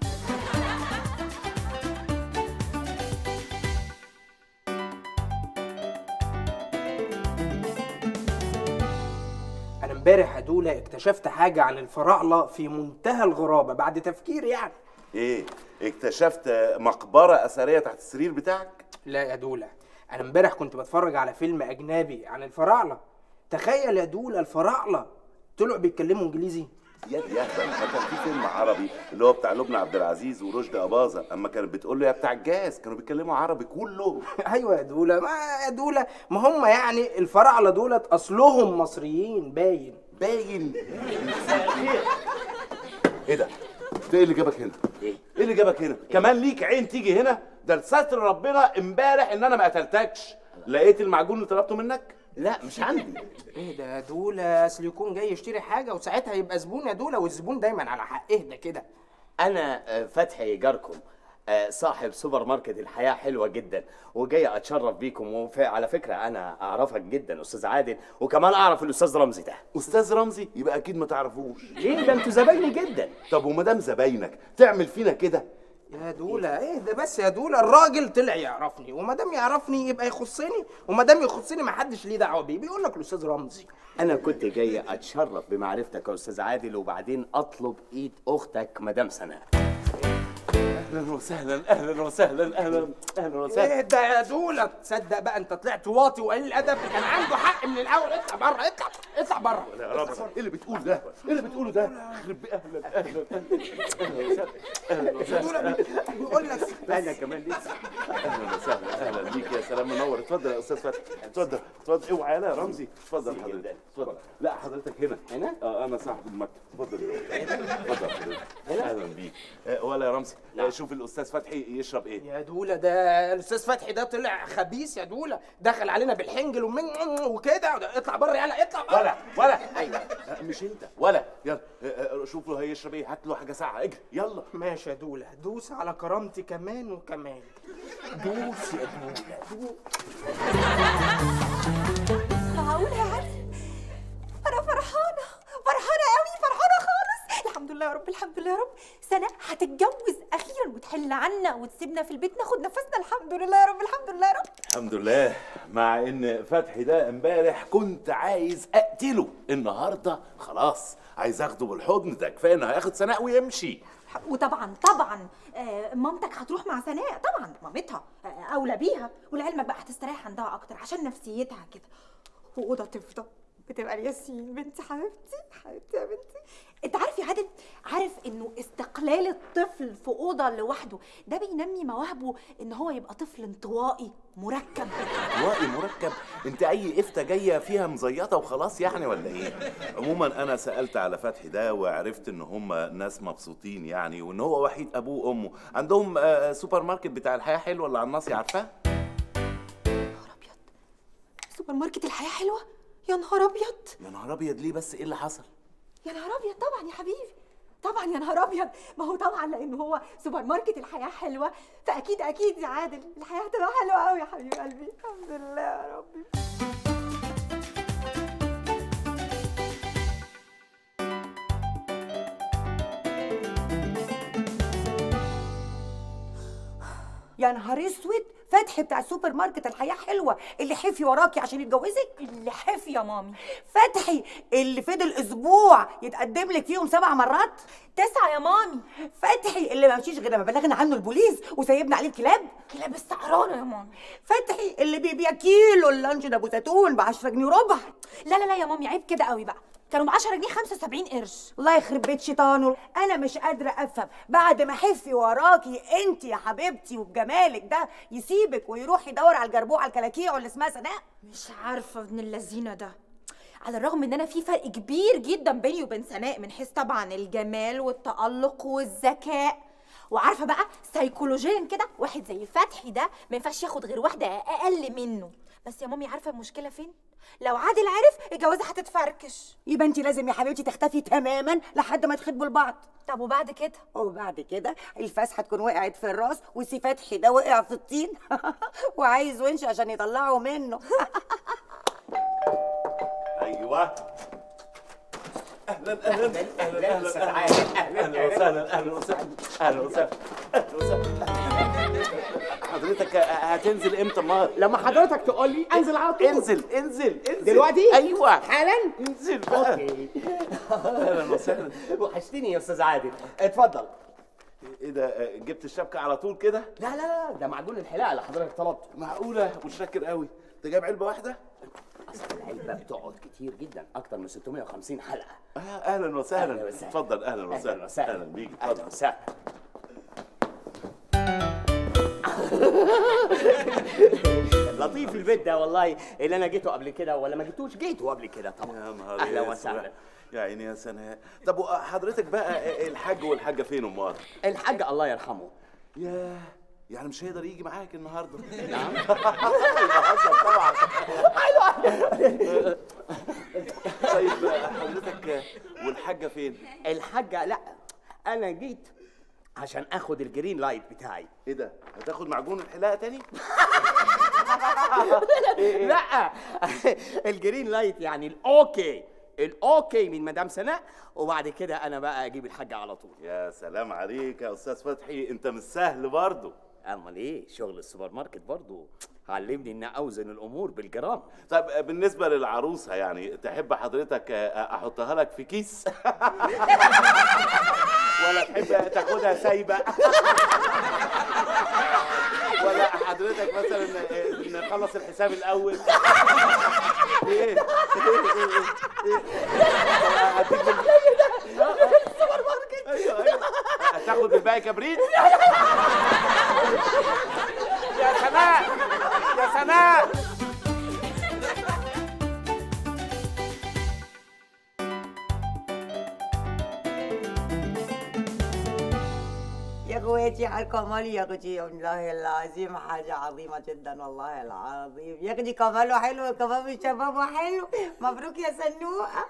انا امبارح يا دولا اكتشفت حاجه عن الفراعنه في منتهى الغرابه بعد تفكير يعني ايه اكتشفت مقبره اثريه تحت السرير بتاعك لا يا دولا انا امبارح كنت بتفرج على فيلم اجنبي عن الفراعنه تخيل يا دولا الفراعنه طلعوا بيتكلموا انجليزي يا دي يا ده ما كان في فيلم عربي اللي هو بتاع لبنى عبد العزيز ورشدي اباظه اما كانت بتقول له يا بتاع الجاز كانوا بيتكلموا عربي كلهم ايوه يا دولا ما يا دولا ما هم يعني الفراعنه دولت اصلهم مصريين باين باين ايه ده؟ ده ايه اللي جابك هنا؟ ايه ايه اللي جابك هنا كمان ليك عين تيجي هنا ده لستر ربنا امبارح ان انا ما قتلتكش لقيت المعجون اللي طلبته منك لا مش عندي ايه ده دولة اصل يكون جاي يشتري حاجة وساعتها يبقى زبون يا دولة والزبون دايما على حق اهدى كده انا آه، فتحي جاركم آه، صاحب سوبر ماركت الحياة حلوة جدا وجاي اتشرف بيكم وعلى فكرة انا اعرفك جدا استاذ عادل وكمان اعرف الاستاذ رمزي ده استاذ رمزي يبقى اكيد ما تعرفوش ليه ده انتوا زبايني جدا طب وما دام زباينك تعمل فينا كده يا دولة اهدى بس يا دولة الراجل طلع يعرفني وما دام يعرفني يبقى يخصني وما دام يخصني ما حدش ليه دعوة بيه بيقول لك الاستاذ رمزي انا كنت جاي اتشرف بمعرفتك يا استاذ عادل وبعدين اطلب ايد اختك مدام سناء اهلا وسهلا اهلا وسهلا اهلا اهلا وسهلا ايه ده يا دولة تصدق بقى انت طلعت واطي وقليل الادب كان عنده حق من الاول اطلع بره اطلع اطلع بره يا رب ايه اللي بتقول ده ايه اللي بتقوله ده يخرب بي- اهلا اهلا اهلا وسهلا اهلا وسهلا بيقول لك انا كمان لسه اهلا وسهلا اهلا بيك يا سلام منور اتفضل يا استاذ فتحي اتفضل اتفضل اوعى يلا يا رمزي اتفضل حضرتك اتفضل لا حضرتك هنا هنا؟ اه انا صاحب المكتب اتفضل اتفضل حضرتك اهلا بيك آه، ولا يا رمزي آه، شوف الاستاذ فتحي يشرب ايه يا دولة ده الاستاذ فتحي ده طلع خبيث يا دولة دخل علينا بالحنجل ومن وكده اطلع بره يلا اطلع بره ولا ولا ايوه آه، مش انت ولا يلا آه، آه، شوف له هيشرب ايه هات له حاجه ساقعه اجري يلا ماشي يا دولة دوس على كرامتي كمان وكمان دوس يا دولة دوس معقولة يا علي أنا فرحانة فرحانة قوي فرحانة خالص الحمد لله يا رب الحمد لله يا رب سناء هتتجوز أخيرا وتحل عنا وتسيبنا في البيت ناخد نفسنا الحمد لله يا رب الحمد لله يا رب الحمد لله مع ان فتحي ده امبارح كنت عايز اقتله النهارده خلاص عايز اخده بالحضن ده كفايه انه هياخد سناء ويمشي وطبعا طبعا آه، مامتك هتروح مع سناء طبعا مامتها آه، أولى بيها ولعلمك بقى هتستريح عندها أكتر عشان نفسيتها كده وأوضة تفضى بتبقى الياسين بنتي حبيبتي حبيبتي يا بنتي انت عارف يا عادل عارف انه استقلال الطفل في اوضه لوحده ده بينمي مواهبه ان هو يبقى طفل انطوائي مركب واقي مركب انت اي قفته جايه فيها مزيطه وخلاص يعني ولا ايه عموما انا سالت على فتحي ده وعرفت ان هم ناس مبسوطين يعني وان هو وحيد ابوه وامه عندهم آه، سوبر ماركت بتاع الحياه حلوه اللي على الناصيه عارفاه سوبر ماركت الحياه حلوه يا نهار ابيض يا نهار ابيض ليه بس ايه اللي حصل يا نهار ابيض طبعا يا حبيبي طبعا يا نهار ابيض ما هو طبعا لان هو سوبر ماركت الحياه حلوه فاكيد اكيد يا عادل الحياه هتبقى حلوه قوي يا حبيب قلبي الحمد لله يا ربي يا نهار اسود فتحي بتاع السوبر ماركت الحياه حلوه اللي حفي وراكي عشان يتجوزك اللي حفي يا مامي فتحي اللي فضل اسبوع يتقدم لك فيهم سبع مرات تسعة يا مامي فتحي اللي ما مشيش غير لما بلغنا عنه البوليس وسيبنا عليه الكلاب كلاب السعرانه يا مامي فتحي اللي بيبيع كيلو اللانش ده ابو زيتون ب 10 جنيه وربع لا لا لا يا مامي عيب كده قوي بقى كانوا ب 10 جنيه 75 قرش الله يخرب بيت شيطانه انا مش قادره افهم بعد ما حفي وراكي انت يا حبيبتي وبجمالك ده يسيبك ويروح يدور على الجربوع الكلاكيع اللي اسمها سناء مش عارفه ابن اللذينه ده على الرغم ان انا في فرق كبير جدا بيني وبين سناء من حيث طبعا الجمال والتألق والذكاء وعارفه بقى سيكولوجيا كده واحد زي فتحي ده ما ينفعش ياخد غير واحده اقل منه بس يا مامي عارفه المشكله فين لو عادل عرف الجوازه هتتفركش يبقى انت لازم يا حبيبتي تختفي تماما لحد ما تخطبوا لبعض طب وبعد كده وبعد كده الفاس هتكون وقعت في الراس وسي فتحي ده وقع في الطين وعايز ونش عشان يطلعوا منه ايوه اهلا اهلا اهلا أستاذ اهلا عادل. اهلا وسهلا اهلا وسهلا اهلا وسهلا اهلا وسهلا حضرتك هتنزل امتى النهار لما حضرتك تقول لي انزل على طول انزل انزل انزل دلوقتي؟ ايوه حالا انزل بقى اوكي اهلا وسهلا وحشتني يا استاذ عادل اتفضل ايه ده جبت الشبكه على طول كده لا لا لا ده معدول الحلاقه اللي حضرتك طلبته معقوله متشكر قوي انت جايب علبه واحده اصل العلبه بتقعد كتير جدا اكتر من 650 حلقه آه اهلا أهلا وسهلا وسهلا. اتفضل اهلا وسهلا اهلا وسهلا اهلا بيك اهلا اتفضل وسهلا لطيف البيت ده والله اللي انا جيته قبل كده ولا ما جيتوش جيته قبل كده طبعا يا نهار اهلا أسود. وسهلا يا عيني يا سناء طب وحضرتك بقى الحاج والحاجه فين امال الحاج الله يرحمه ياه يعني مش هيقدر يجي معاك النهارده نعم طبعا طيب حضرتك والحاجه فين الحاجه لا انا جيت عشان اخد الجرين لايت بتاعي ايه ده هتاخد معجون الحلاقه تاني لا الجرين لايت يعني الاوكي الاوكي من مدام سناء وبعد كده انا بقى اجيب الحاجه على طول يا سلام عليك يا استاذ فتحي انت مش سهل برضه امال ايه شغل السوبر ماركت برضو علمني ان اوزن الامور بالجرام طب بالنسبه للعروسه يعني تحب حضرتك احطها لك في كيس ولا تحب تاخدها سايبه ولا حضرتك مثلا نخلص الحساب الاول ايه ايه ايه ايه هديك السوبر ماركت ايوه ايوه هتاخد الباقي كبريت يا سناء يا سناء يا اخواتي على الكمال يا اختي والله العظيم حاجة عظيمة جدا والله العظيم يا اختي كماله حلو كمان شبابه حلو مبروك يا سنوقة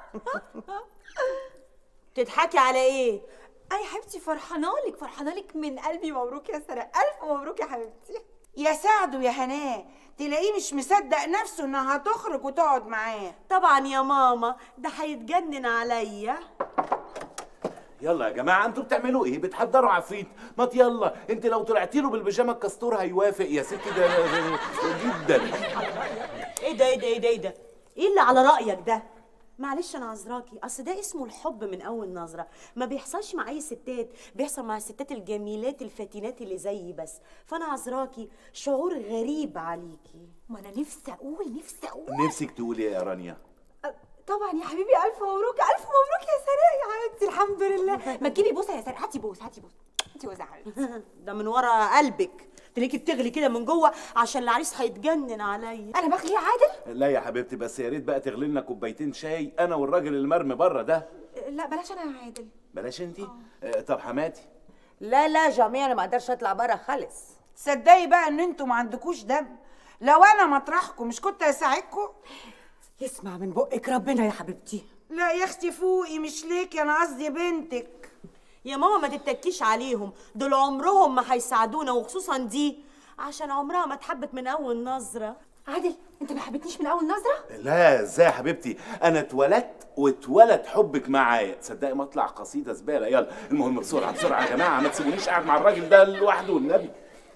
تضحكي على ايه اي حبيبتي فرحانه لك فرحانه لك من قلبي مبروك يا سناء الف مبروك يا حبيبتي يا سعد ويا هناه تلاقيه مش مصدق نفسه انها هتخرج وتقعد معاه طبعا يا ماما ده هيتجنن عليا يلا يا جماعه انتوا بتعملوا ايه بتحضروا عفريت ما يلا انت لو طلعتي له بالبيجامه الكستور هيوافق يا ستي ده ده- ده جدا ايه ده ايه ده ايه ده ايه ده ايه اللي على رايك ده معلش انا عذراكي اصل ده اسمه الحب من اول نظره ما بيحصلش مع اي ستات بيحصل مع الستات الجميلات الفاتنات اللي زيي بس فانا عذراكي شعور غريب عليكي ما انا نفسي اقول نفسي اقول نفسك تقولي ايه يا رانيا طبعا يا حبيبي الف مبروك الف مبروك يا سناء يا حبيبتي الحمد لله ما تجيبي بوسه يا سناء هاتي بوس هاتي بوس هاتي بوسه يا حبيبتي ده من ورا قلبك تلاقيكي بتغلي كده من جوه عشان العريس هيتجنن عليا انا بغلي يا عادل لا يا حبيبتي بس يا ريت بقى تغلي لنا كوبايتين شاي انا والراجل المرمي بره ده لا بلاش انا يا عادل بلاش انت آه، طب حماتي لا لا جميع انا ما اقدرش اطلع بره خالص تصدقي بقى ان انتوا ما عندكوش دم لو انا مطرحكم مش كنت هساعدكم يسمع من بقك ربنا يا حبيبتي لا يا اختي فوقي مش ليكي انا قصدي بنتك يا ماما ما تتكيش عليهم دول عمرهم ما هيساعدونا وخصوصا دي عشان عمرها ما اتحبت من اول نظره عادل انت ما حبيتنيش من اول نظره لا ازاي يا حبيبتي انا اتولدت واتولد حبك معايا تصدقي ما اطلع قصيده زباله يلا المهم بسرعه بسرعه يا جماعه ما تسيبونيش قاعد مع الراجل ده لوحده والنبي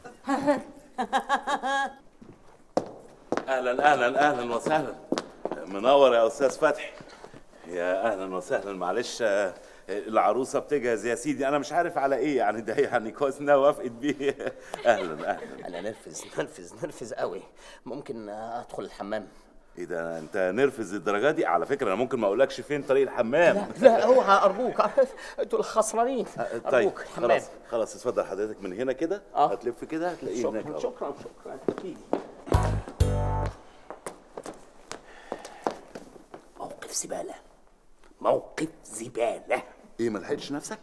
اهلا اهلا اهلا وسهلا منور يا استاذ فتحي يا اهلا وسهلا معلش آه، العروسه بتجهز يا سيدي انا مش عارف على ايه يعني ده يعني كويس انها وافقت بيه اهلا اهلا انا نرفز نرفز نرفز قوي ممكن ادخل الحمام ايه ده انت نرفز الدرجه دي على فكره انا ممكن ما اقولكش فين طريق الحمام لا اوعى ارجوك انتوا الخسرانين طيب ارجوك الحمام خلاص خلاص اتفضل حضرتك من هنا كده هتلف كده هتلاقيه هناك شكرا أهو. شكرا شكرا اكيد موقف زباله موقف زباله ايه ما لحقتش نفسك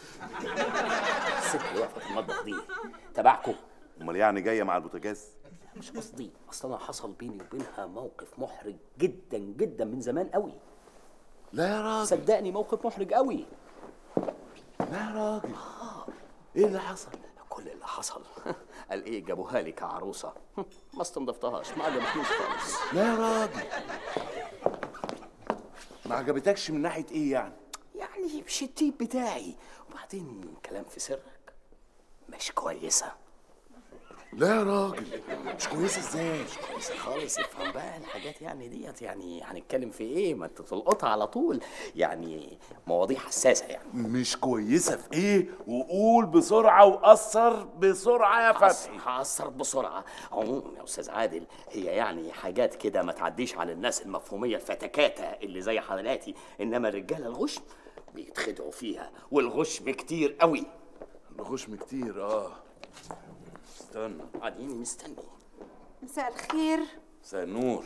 الست اللي واقفه في المطبخ دي تبعكم امال يعني جايه مع البوتاجاز مش قصدي اصل انا حصل بيني وبينها موقف محرج جدا جدا من زمان قوي لا يا راجل صدقني موقف محرج قوي لا يا راجل ايه اللي حصل كل اللي حصل قال ايه جابوها لي كعروسه ما استنضفتهاش ما عجبتنيش خالص لا يا راجل ما عجبتكش من ناحيه ايه يعني يعني مش التيب بتاعي وبعدين كلام في سرك مش كويسه لا يا راجل مش كويسه ازاي مش كويسه خالص افهم بقى الحاجات يعني ديت يعني هنتكلم في ايه ما انت تلقطها على طول يعني مواضيع حساسه يعني مش كويسه في ايه وقول بسرعه وقصر بسرعه يا فتحي هأثر بسرعة عموما يا أستاذ عادل هي يعني حاجات كده ما تعديش على الناس المفهومية الفتكاتة اللي زي حالاتي إنما الرجالة الغشم بيتخدعوا فيها والغشم كتير قوي الغشم كتير اه استنى قاعدين مستني مساء الخير مساء النور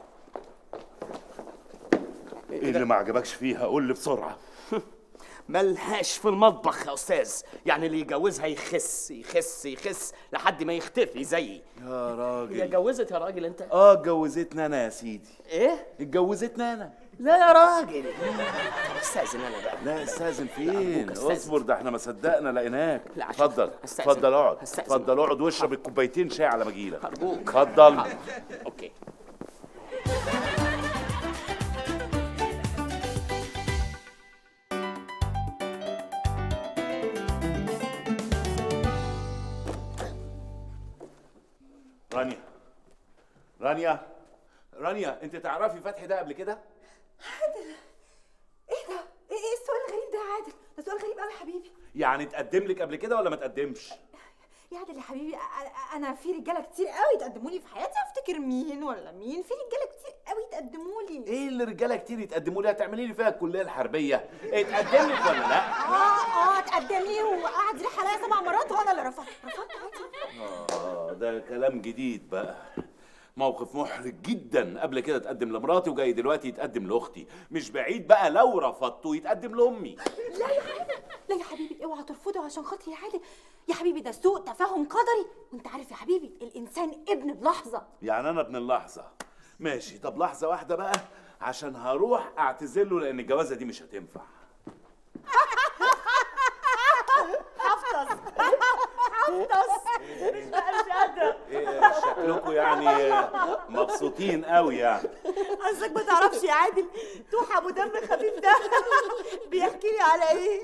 ايه اللي ما عجبكش فيها قول لي بسرعه ملهاش في المطبخ يا استاذ يعني اللي يجوزها يخس يخس يخس لحد ما يختفي زيي يا هي راجل جوزت يا راجل انت اه اتجوزتنا انا يا سيدي ايه اتجوزتنا انا لا يا راجل طب استاذن انا بقى لا استاذن فين أرجوك أستاذن. اصبر ده احنا ما صدقنا لقيناك لا، عشان اتفضل أستأذن. اتفضل اقعد أستأذن. اتفضل اقعد واشرب الكوبايتين شاي على ما اجيلك أرجوك. اتفضل اوكي رانيا رانيا رانيا انت تعرفي فتحي ده قبل كده ايه ده ايه ايه السؤال الغريب ده يا عادل ده سؤال غريب قوي يا حبيبي يعني اتقدم لك قبل كده ولا ما تقدمش يا عادل يا حبيبي أ- أ- انا في رجاله كتير قوي تقدموا لي في حياتي افتكر مين ولا مين في رجاله كتير قوي تقدموا لي ايه اللي رجاله كتير يتقدموا لي هتعملي لي فيها الكليه الحربيه اتقدم لك ولا لا اه اه تقدم لي وقعد يريح عليا سبع مرات وانا اللي رفضت رفضت عادي اه ده كلام جديد بقى موقف محرج جدا قبل كده اتقدم لمراتي وجاي دلوقتي يتقدم لاختي مش بعيد بقى لو رفضته يتقدم لامي لا يا عادل لا يا حبيبي اوعى ترفضه عشان خاطري يا عادل يا حبيبي ده سوء تفاهم قدري وانت عارف يا حبيبي الانسان ابن بلحظه يعني انا ابن اللحظه ماشي طب لحظه واحده بقى عشان هروح اعتذر له لان الجوازه دي مش هتنفع حفظ حفظ مش بقى مش قادره ايه شكلكم يعني مبسوطين قوي يعني قصدك ما تعرفش يا عادل توح ابو دم خفيف ده بيحكي لي على ايه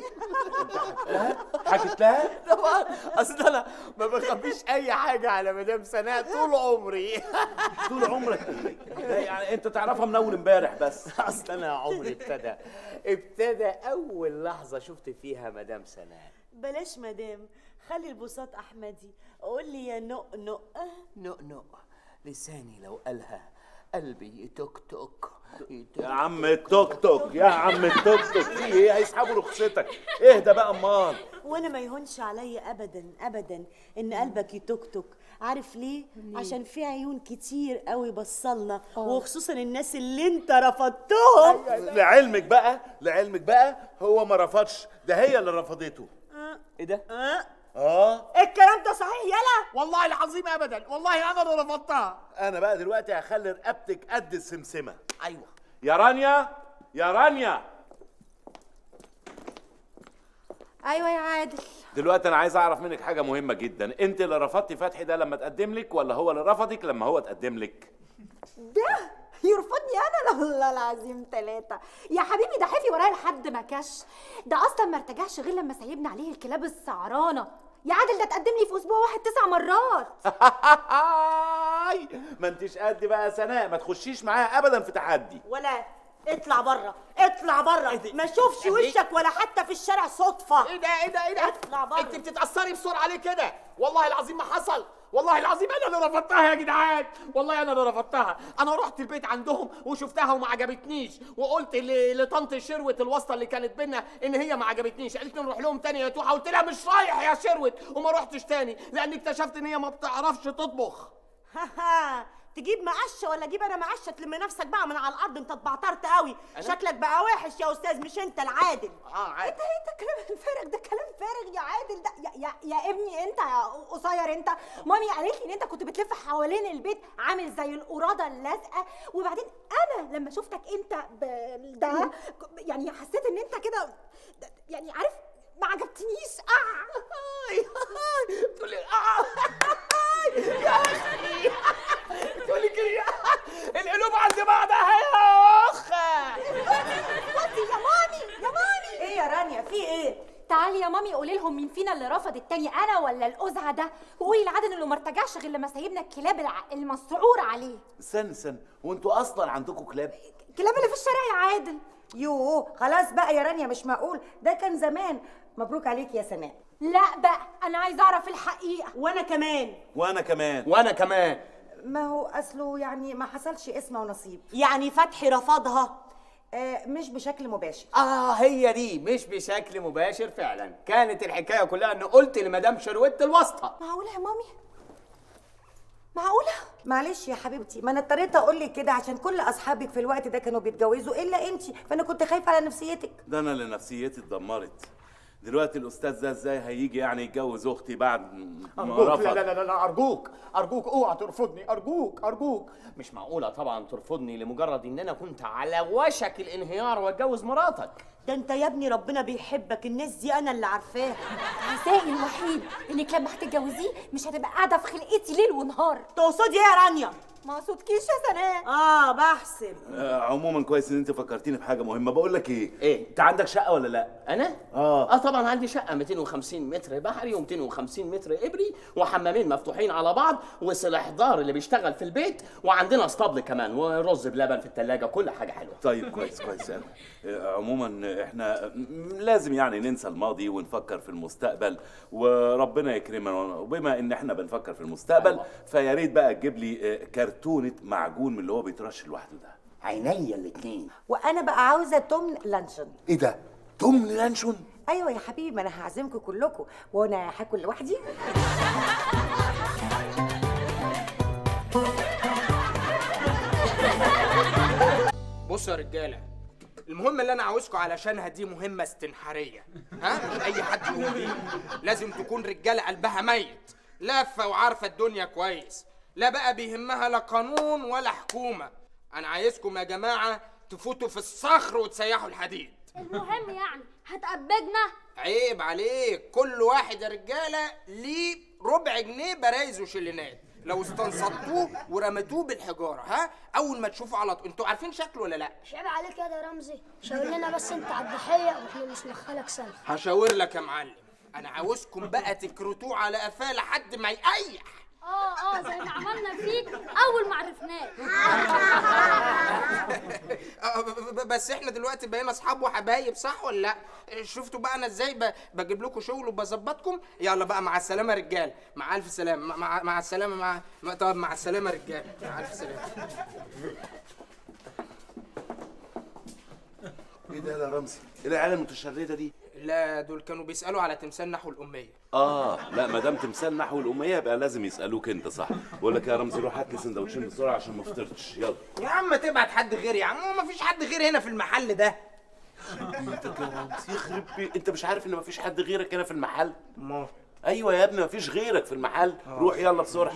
حكيت لها طبعا اصل انا ما بخبيش اي حاجه على مدام سناء طول عمري طول عمرك لا يعني انت تعرفها من اول امبارح بس اصل انا عمري ابتدى ابتدى اول لحظه شفت فيها مدام سناء بلاش مدام خلي البساط احمدي قول لي يا نق نق نؤنؤ لساني لو قالها قلبي يتوك يا عم التوك توك يا عم التوك توك في ايه هيسحبوا رخصتك اهدى بقى امال وانا ما يهونش عليا ابدا ابدا ان قلبك يتوكتك عارف ليه عشان في عيون كتير قوي بصلنا وخصوصا الناس اللي انت رفضتهم لعلمك بقى لعلمك بقى هو ما رفضش ده هي اللي رفضته ايه ده أه؟ اه الكلام ده صحيح يلا والله العظيم ابدا والله انا اللي رفضتها انا بقى دلوقتي هخلي رقبتك قد السمسمه ايوه يا رانيا يا رانيا ايوه يا عادل دلوقتي انا عايز اعرف منك حاجه مهمه جدا انت اللي رفضتي فتحي ده لما تقدم لك ولا هو اللي رفضك لما هو تقدم لك ده يرفضني انا لا والله العظيم ثلاثة يا حبيبي ده حفي ورايا لحد ما كش ده اصلا ما ارتجعش غير لما سيبنا عليه الكلاب السعرانة يا عادل ده تقدم لي في اسبوع واحد تسع مرات ما انتش قد بقى يا سناء ما تخشيش معاها ابدا في تحدي ولا اطلع بره اطلع بره ما اشوفش وشك ولا حتى في الشارع صدفه ايه ده ايه ده ايه ده اطلع بره انت بتتاثري بسرعه ليه كده والله العظيم ما حصل والله العظيم انا اللي رفضتها يا جدعان والله انا اللي رفضتها انا رحت البيت عندهم وشفتها وما عجبتنيش وقلت ل- لطنط شروت الواسطه اللي كانت بينا ان هي ما عجبتنيش قالت لي نروح لهم تاني يا توحه قلت لها مش رايح يا شروت وما رحتش تاني لان اكتشفت ان هي ما بتعرفش تطبخ تجيب مقشه ولا اجيب انا مقشه تلم نفسك بقى من على الارض انت اتبعترت قوي شكلك بقى وحش يا استاذ مش انت العادل اه عادي ده ايه ده كلام الفارغ ده كلام فارغ يا عادل ده يا, يا, يا ابني انت يا قصير انت مامي قالت لي ان انت كنت بتلف حوالين البيت عامل زي القراده اللازقه وبعدين انا لما شفتك انت ب- ده يعني حسيت ان انت كده ده- يعني عارف ما عجبتنيش اه تقول لي اه يا اخي تقول لي كده القلوب عند بعضها يا اخ اسكتي يا مامي يا مامي ايه يا رانيا في ايه تعالي يا مامي قولي لهم مين فينا اللي رفض التاني انا ولا القزعه ده وقولي لعادل انه ما ارتجعش غير لما سيبنا الكلاب الع... المسعور عليه استنى استنى وانتوا اصلا عندكم كلاب الكلاب اللي في الشارع يا عادل يوه خلاص بقى يا رانيا مش معقول ده كان زمان مبروك عليك يا سناء لا بقى انا عايزه اعرف الحقيقه وانا كمان وانا كمان وانا كمان ما هو اصله يعني ما حصلش اسم ونصيب يعني فتحي رفضها آه مش بشكل مباشر اه هي دي مش بشكل مباشر فعلا كانت الحكايه كلها ان قلت لمدام شروت الواسطه معقوله يا مامي معقولة؟ معلش يا حبيبتي ما انا اضطريت اقول لك كده عشان كل اصحابك في الوقت ده كانوا بيتجوزوا الا انت فانا كنت خايفه على نفسيتك ده انا اللي نفسيتي اتدمرت دلوقتي الاستاذ ده ازاي هيجي يعني يتجوز اختي بعد ما أرجوك رفض لا لا لا لا أرجوك أرجوك أوعى ترفضني أرجوك أرجوك مش معقولة طبعا ترفضني لمجرد إن أنا كنت على وشك الانهيار وأتجوز مراتك ده انت يا ابني ربنا بيحبك الناس دي انا اللي عارفاها عزائي الوحيد انك لما هتتجوزيه مش هتبقى قاعده في خلقتي ليل ونهار تقصدي ايه يا رانيا ما اقصدكيش يا سناء اه بحسب آه عموما كويس ان انت فكرتيني بحاجه مهمه بقول لك ايه إيه؟ انت عندك شقه ولا لا أنا؟ اه اه طبعا عندي شقه 250 متر بحري و250 متر ابري وحمامين مفتوحين على بعض وسلاح دار اللي بيشتغل في البيت وعندنا اسطبل كمان ورز بلبن في الثلاجه كل حاجه حلوه طيب كويس كويس قوي عموما احنا م- لازم يعني ننسى الماضي ونفكر في المستقبل وربنا يكرمنا وبما ان احنا بنفكر في المستقبل الله. فيا ريت بقى تجيب لي آه، كرتونه معجون من اللي هو بيترش لوحده ده عينيا الاثنين وانا بقى عاوزه تمن لانشون ايه ده تمن لانشون ايوه يا حبيبي ما انا هعزمكم كلكم وانا هاكل لوحدي بصوا يا رجاله المهم اللي انا عاوزكم علشانها دي مهمه استنحاريه ها مش اي حد يقوم بيها لازم تكون رجاله قلبها ميت لافه وعارفه الدنيا كويس لا بقى بيهمها لا قانون ولا حكومه انا عايزكم يا جماعه تفوتوا في الصخر وتسيحوا الحديد المهم يعني هتقبضنا عيب عليك كل واحد يا رجاله ليه ربع جنيه برايز وشلينات لو استنصدتوه ورميتوه بالحجاره ها اول ما تشوفوا على طول انتوا عارفين شكله ولا لا مش عيب عليك يا ده رمزي شاور لنا بس انت على الضحيه واحنا مش ندخلك سنه هشاور لك يا معلم انا عاوزكم بقى تكرتوه على قفاه لحد ما يقيح اه اه زي ما عملنا فيك اول ما عرفناك آه، ب- ب- بس احنا دلوقتي بقينا اصحاب وحبايب صح ولا لا شفتوا بقى انا ازاي ب- بجيب لكم شغل وبظبطكم يلا بقى مع السلامه يا رجاله مع الف سلامه مع- مع مع السلامه مع مع- طب مع السلامه يا رجاله مع الف سلامه ايه ده يا رمزي ايه العيال المتشرده دي لا دول كانوا بيسالوا على تمثال نحو الاميه اه لا ما دام تمثال نحو الاميه يبقى لازم يسالوك انت صح بقول لك يا رمزي روح هات لي سندوتشين بسرعه عشان ما افطرتش يلا يا عم تبعت حد غيري يا عم ما فيش حد غيري هنا في المحل ده بيتك يا رمزي يخرب بي انت مش عارف ان ما فيش حد غيرك هنا في المحل ما ايوه يا ابني ما فيش غيرك في المحل روح يلا بسرعه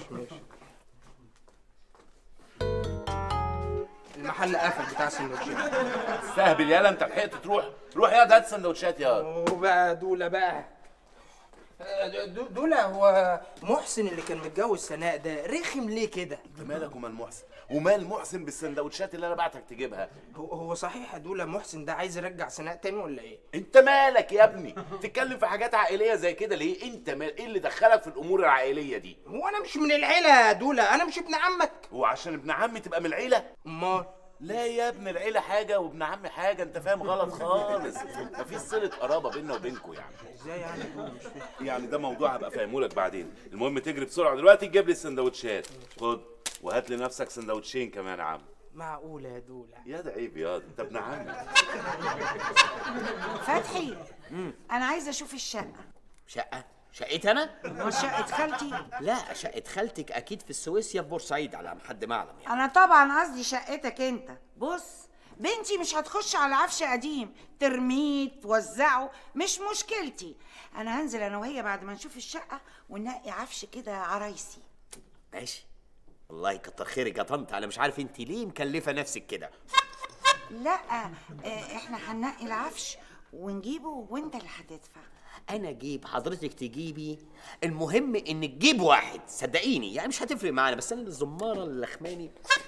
المحل قفل بتاع السندوتشات استهبل يالا انت لحقت تروح روح يا هات سندوتشات يا وبقى دولة بقى آه، دو- دولة هو محسن اللي كان متجوز سناء ده رخم ليه كده؟ انت مالك ومال محسن ومال محسن بالسندوتشات اللي انا بعتك تجيبها هو هو صحيح يا دولة محسن ده عايز يرجع سناء تاني ولا ايه؟ انت مالك يا ابني تتكلم في حاجات عائليه زي كده ليه انت مال ايه اللي دخلك في الامور العائليه دي هو انا مش من العيلة يا دولة انا مش ابن عمك هو عشان ابن عمي تبقى من العيله امال لا يا ابن العيله حاجه وابن عمي حاجه انت فاهم غلط خالص مفيش صله قرابه بيننا وبينكم يعني ازاي يعني يا دولة؟ مش فاهم. يعني ده موضوع هبقى فاهمه لك بعدين المهم تجري بسرعه دلوقتي تجيب لي السندوتشات خد وهات لنفسك سندوتشين كمان يا عم معقولة يا دولة يا ده عيب يا انت ابن عمي فتحي انا عايزه اشوف الشقه شقه شقتي انا وشقه خالتي لا شقه خالتك اكيد في السويس يا في بورسعيد على حد ما اعلم يعني انا طبعا قصدي شقتك انت بص بنتي مش هتخش على عفش قديم ترميه توزعه مش مشكلتي انا هنزل انا وهي بعد ما نشوف الشقه وننقي عفش كده عرايسي ماشي والله كتر خيرك يا طنط انا مش عارف انت ليه مكلفه نفسك كده لا آه، احنا هننقي العفش ونجيبه وانت اللي هتدفع انا اجيب حضرتك تجيبي المهم ان تجيب واحد صدقيني يعني مش هتفرق معانا بس انا الزماره اللخماني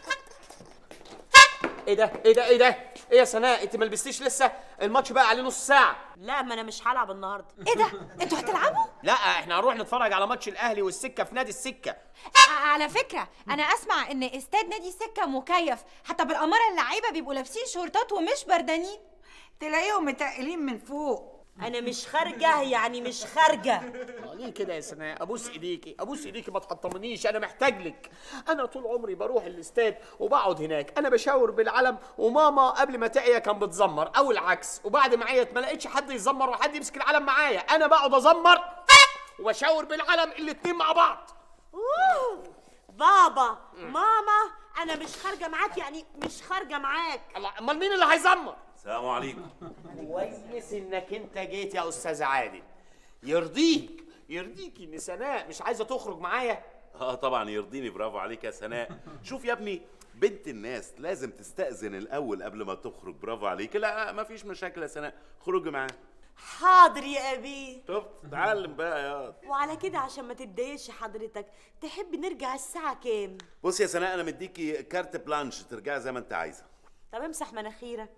ايه ده ايه ده ايه ده ايه يا سناء انت ما لبستيش لسه الماتش بقى عليه نص ساعه لا ما انا مش هلعب النهارده ايه ده انتوا هتلعبوا لا احنا هنروح نتفرج على ماتش الاهلي والسكه في نادي السكه ع- على فكره انا اسمع ان استاد نادي السكه مكيف حتى بالاماره اللعيبه بيبقوا لابسين شورتات ومش بردانين تلاقيهم متقلين من فوق انا مش خارجه يعني مش خارجه آه، ليه كده يا سناء ابوس ايديكي ابوس ايديكي ما تحطمنيش انا محتاج لك انا طول عمري بروح الاستاد وبقعد هناك انا بشاور بالعلم وماما قبل ما تعيا كان بتزمر او العكس وبعد ما عيت ما لقيتش حد يزمر وحد يمسك العلم معايا انا بقعد ازمر وبشاور بالعلم الاتنين مع بعض أوه، بابا ماما انا مش خارجه معاك يعني مش خارجه معاك الله امال مين اللي هيزمر السلام عليكم كويس انك انت جيت يا استاذ عادل يرضيك يرضيك ان سناء مش عايزه تخرج معايا اه طبعا يرضيني برافو عليك يا سناء شوف يا ابني بنت الناس لازم تستأذن الأول قبل ما تخرج برافو عليك لا ما فيش مشاكل يا سناء خرجي معاه حاضر يا ابي شفت اتعلم بقى يا وعلى كده عشان ما تتضايقش حضرتك تحب نرجع الساعه كام بص يا سناء انا مديكي كارت بلانش ترجعي زي ما انت عايزه طب امسح مناخيرك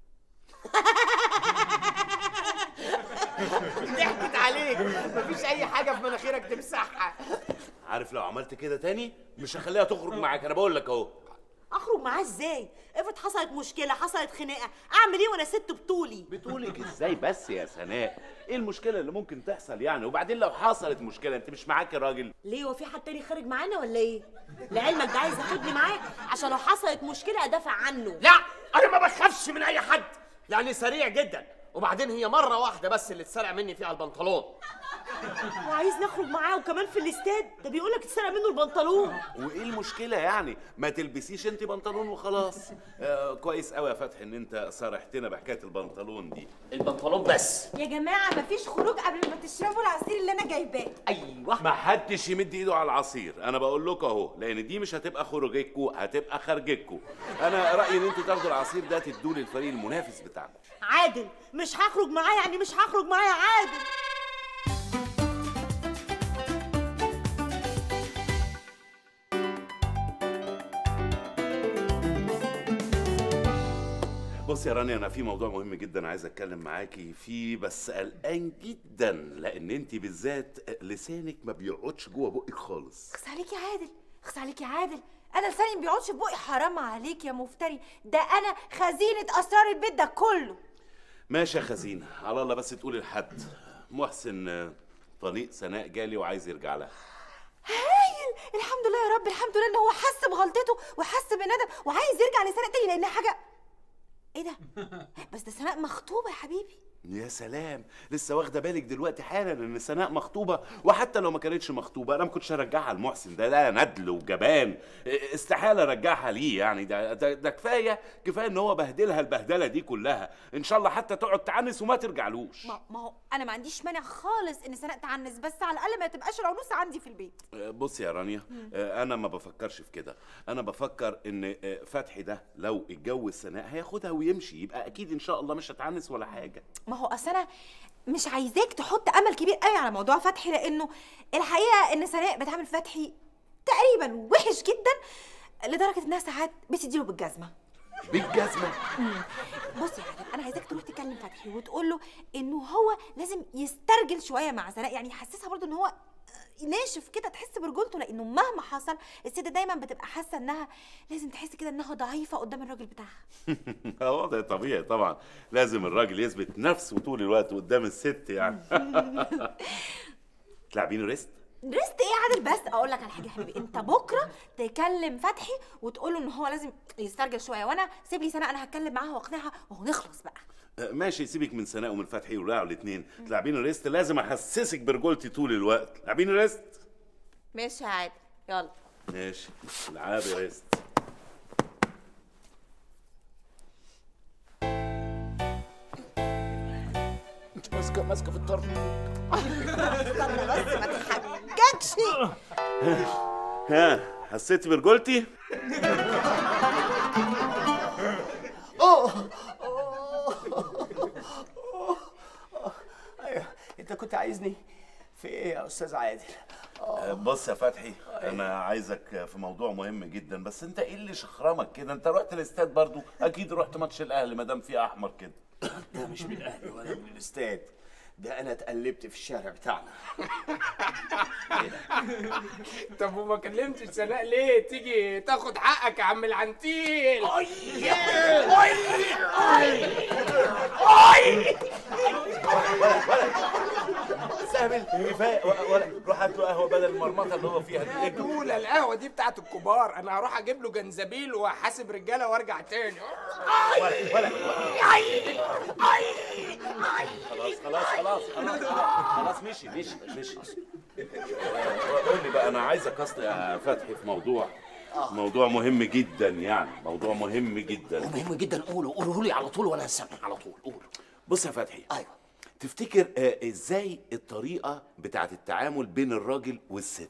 ضحكت عليك مفيش اي حاجه في مناخيرك تمسحها عارف لو عملت كده تاني مش هخليها تخرج معاك انا بقول لك اهو اخرج معاه ازاي افرض حصلت مشكله حصلت خناقه اعمل ايه وانا ست بطولي بتقولك ازاي بس يا سناء ايه المشكله اللي ممكن تحصل يعني وبعدين لو حصلت مشكله انت مش معاك راجل ليه هو في حد تاني خارج معانا ولا ايه لعلمك ده عايز ياخدني معاه عشان لو حصلت مشكله ادافع عنه لا انا ما بخافش من اي حد يعني سريع جدا وبعدين هي مره واحده بس اللي اتسرق مني فيها البنطلون وعايز نخرج معاه وكمان في الاستاد ده بيقول لك اتسرق منه البنطلون وايه المشكله يعني ما تلبسيش انت بنطلون وخلاص آه كويس قوي يا فتحي ان انت صارحتنا بحكايه البنطلون دي البنطلون بس يا جماعه مفيش خروج قبل ما تشربوا العصير اللي انا جايباه ايوه ما حدش يمد ايده على العصير انا بقول لكم اهو لان دي مش هتبقى خروجتكم هتبقى خارجتكم انا رايي ان انتوا تاخدوا العصير ده تدوه للفريق المنافس بتاعكم عادل مش هخرج معاه يعني مش هخرج معاه يا عادل بص يا رانيا انا في موضوع مهم جدا عايز اتكلم معاكي فيه بس قلقان جدا لان انت بالذات لسانك ما بيقعدش جوه بقك خالص اخس عليك يا عادل اخس عليك يا عادل انا لساني ما بيقعدش في بقي حرام عليك يا مفتري ده انا خزينه اسرار البيت ده كله ماشي يا خزينه على الله بس تقولي لحد محسن آه، طليق سناء جالي وعايز يرجع لها هايل الحمد لله يا رب الحمد لله ان هو حس بغلطته وحس بندم وعايز يرجع لسناء تاني لانها حاجه ايه ده بس ده سناء مخطوبه يا حبيبي يا سلام لسه واخده بالك دلوقتي حالا ان سناء مخطوبه وحتى لو ما كانتش مخطوبه انا ما كنتش هرجعها لمحسن ده ده ندل وجبان استحاله ارجعها ليه يعني ده ده, ده كفايه كفايه ان هو بهدلها البهدله دي كلها ان شاء الله حتى تقعد تعنس وما ترجعلوش ما, ما هو انا ما عنديش مانع خالص ان سناء تعنس بس على الاقل ما تبقاش العنوسه عندي في البيت بص يا رانيا انا ما بفكرش في كده انا بفكر ان فتحي ده لو اتجوز سناء هياخدها ويمشي يبقى اكيد ان شاء الله مش هتعنس ولا حاجه ما هو اصل انا مش عايزاك تحط امل كبير قوي على موضوع فتحي لانه الحقيقه ان سناء بتعامل فتحي تقريبا وحش جدا لدرجه انها ساعات بتديله بالجزمه بالجزمه بص يا عادل انا عايزاك تروح تكلم فتحي وتقول له انه هو لازم يسترجل شويه مع سناء يعني يحسسها برضو ان هو ناشف كده تحس برجولته لانه مهما حصل الست دايما بتبقى حاسه انها لازم تحس كده انها ضعيفه قدام الراجل بتاعها هو ده طبيعي طبعا لازم الراجل يثبت نفسه طول الوقت قدام الست يعني تلعبين ريست ريست ايه يا عادل بس اقول لك على حاجه يا حبيبي انت بكره تكلم فتحي وتقول له ان هو لازم يسترجل شويه وانا سيب لي سنه انا هتكلم معاها واقنعها وهنخلص بقى آه، ماشي سيبك من سناء ومن فتحي ورعوا الاثنين تلعبين ريست لازم احسسك برجولتي طول الوقت تلعبين ريست ماشي يا عادل يلا ماشي العابي ريست انت ماسكه ماسكه في الطرف استنى بس ما تحججش ها حسيتي برجولتي اوه ايوه انت كنت عايزني في ايه يا استاذ عادل آه، بص يا فتحي انا عايزك في موضوع مهم جدا بس انت ايه اللي شخرمك كده انت رحت الاستاد برضو اكيد رحت ماتش الاهلي ما دام في احمر كده ده مش من الاهلي ولا من الاستاد ده انا اتقلبت في الشارع بتاعنا طب وما كلمتش سناء ليه تيجي تاخد حقك يا عم العنتيل سهل كفايه و- ولا روح هات له قهوه بدل المرمطه اللي هو فيها يا دي دولة القهوة دي بتاعت الكبار أنا هروح أجيب له جنزبيل وأحاسب رجالة وأرجع تاني ولا ولا خلاص خلاص خلاص خلاص خلاص مشي مشي مشي قول لي بقى انا عايزك اصل يا فتحي في موضوع موضوع مهم جدا يعني موضوع مهم جدا مهم جدا قوله قوله لي على طول وانا هسمع على طول قوله بص يا فتحي ايوه تفتكر آه، ازاي الطريقه بتاعت التعامل بين الراجل والست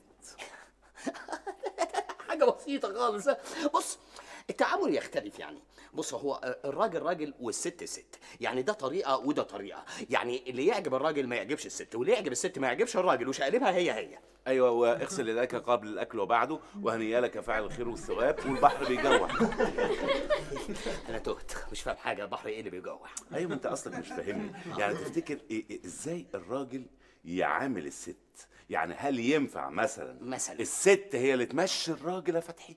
حاجه بسيطه خالص بص التعامل يختلف يعني بص هو الراجل راجل والست ست يعني ده طريقه وده طريقه يعني اللي يعجب الراجل ما يعجبش الست واللي يعجب الست ما يعجبش الراجل وشقلبها هي هي ايوه واغسل يديك قبل الاكل وبعده وهنيئا لك فاعل الخير والثواب والبحر بيجوع انا تهت مش فاهم حاجه البحر ايه اللي بيجوع ايوه ما انت اصلك مش فاهمني يعني تفتكر إيه إيه ازاي الراجل يعامل الست يعني هل ينفع مثلا مثلا الست هي اللي تمشي الراجل يا فتحي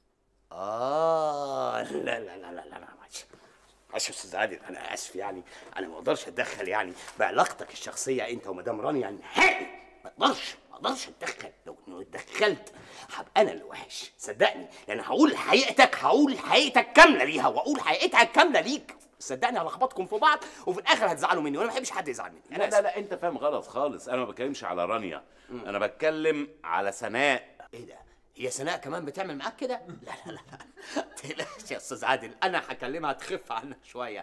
اه لا لا لا لا لا لا معلش معلش يا استاذ عادل انا اسف يعني انا ما اقدرش اتدخل يعني بعلاقتك الشخصيه انت ومدام رانيا نهائي ما اقدرش ما اقدرش اتدخل لو انه اتدخلت هبقى انا اللي وحش صدقني لان هقول حقيقتك هقول حقيقتك كامله ليها واقول حقيقتها كامله ليك صدقني هلخبطكم في بعض وفي الاخر هتزعلوا مني وانا ما بحبش حد يزعل مني انا لا لا لا انت فاهم غلط خالص انا ما بتكلمش على رانيا انا بتكلم على سناء ايه ده هي سناء كمان بتعمل معاك كده لا لا لا لا تقلقش يا استاذ عادل انا هكلمها تخف عنها شويه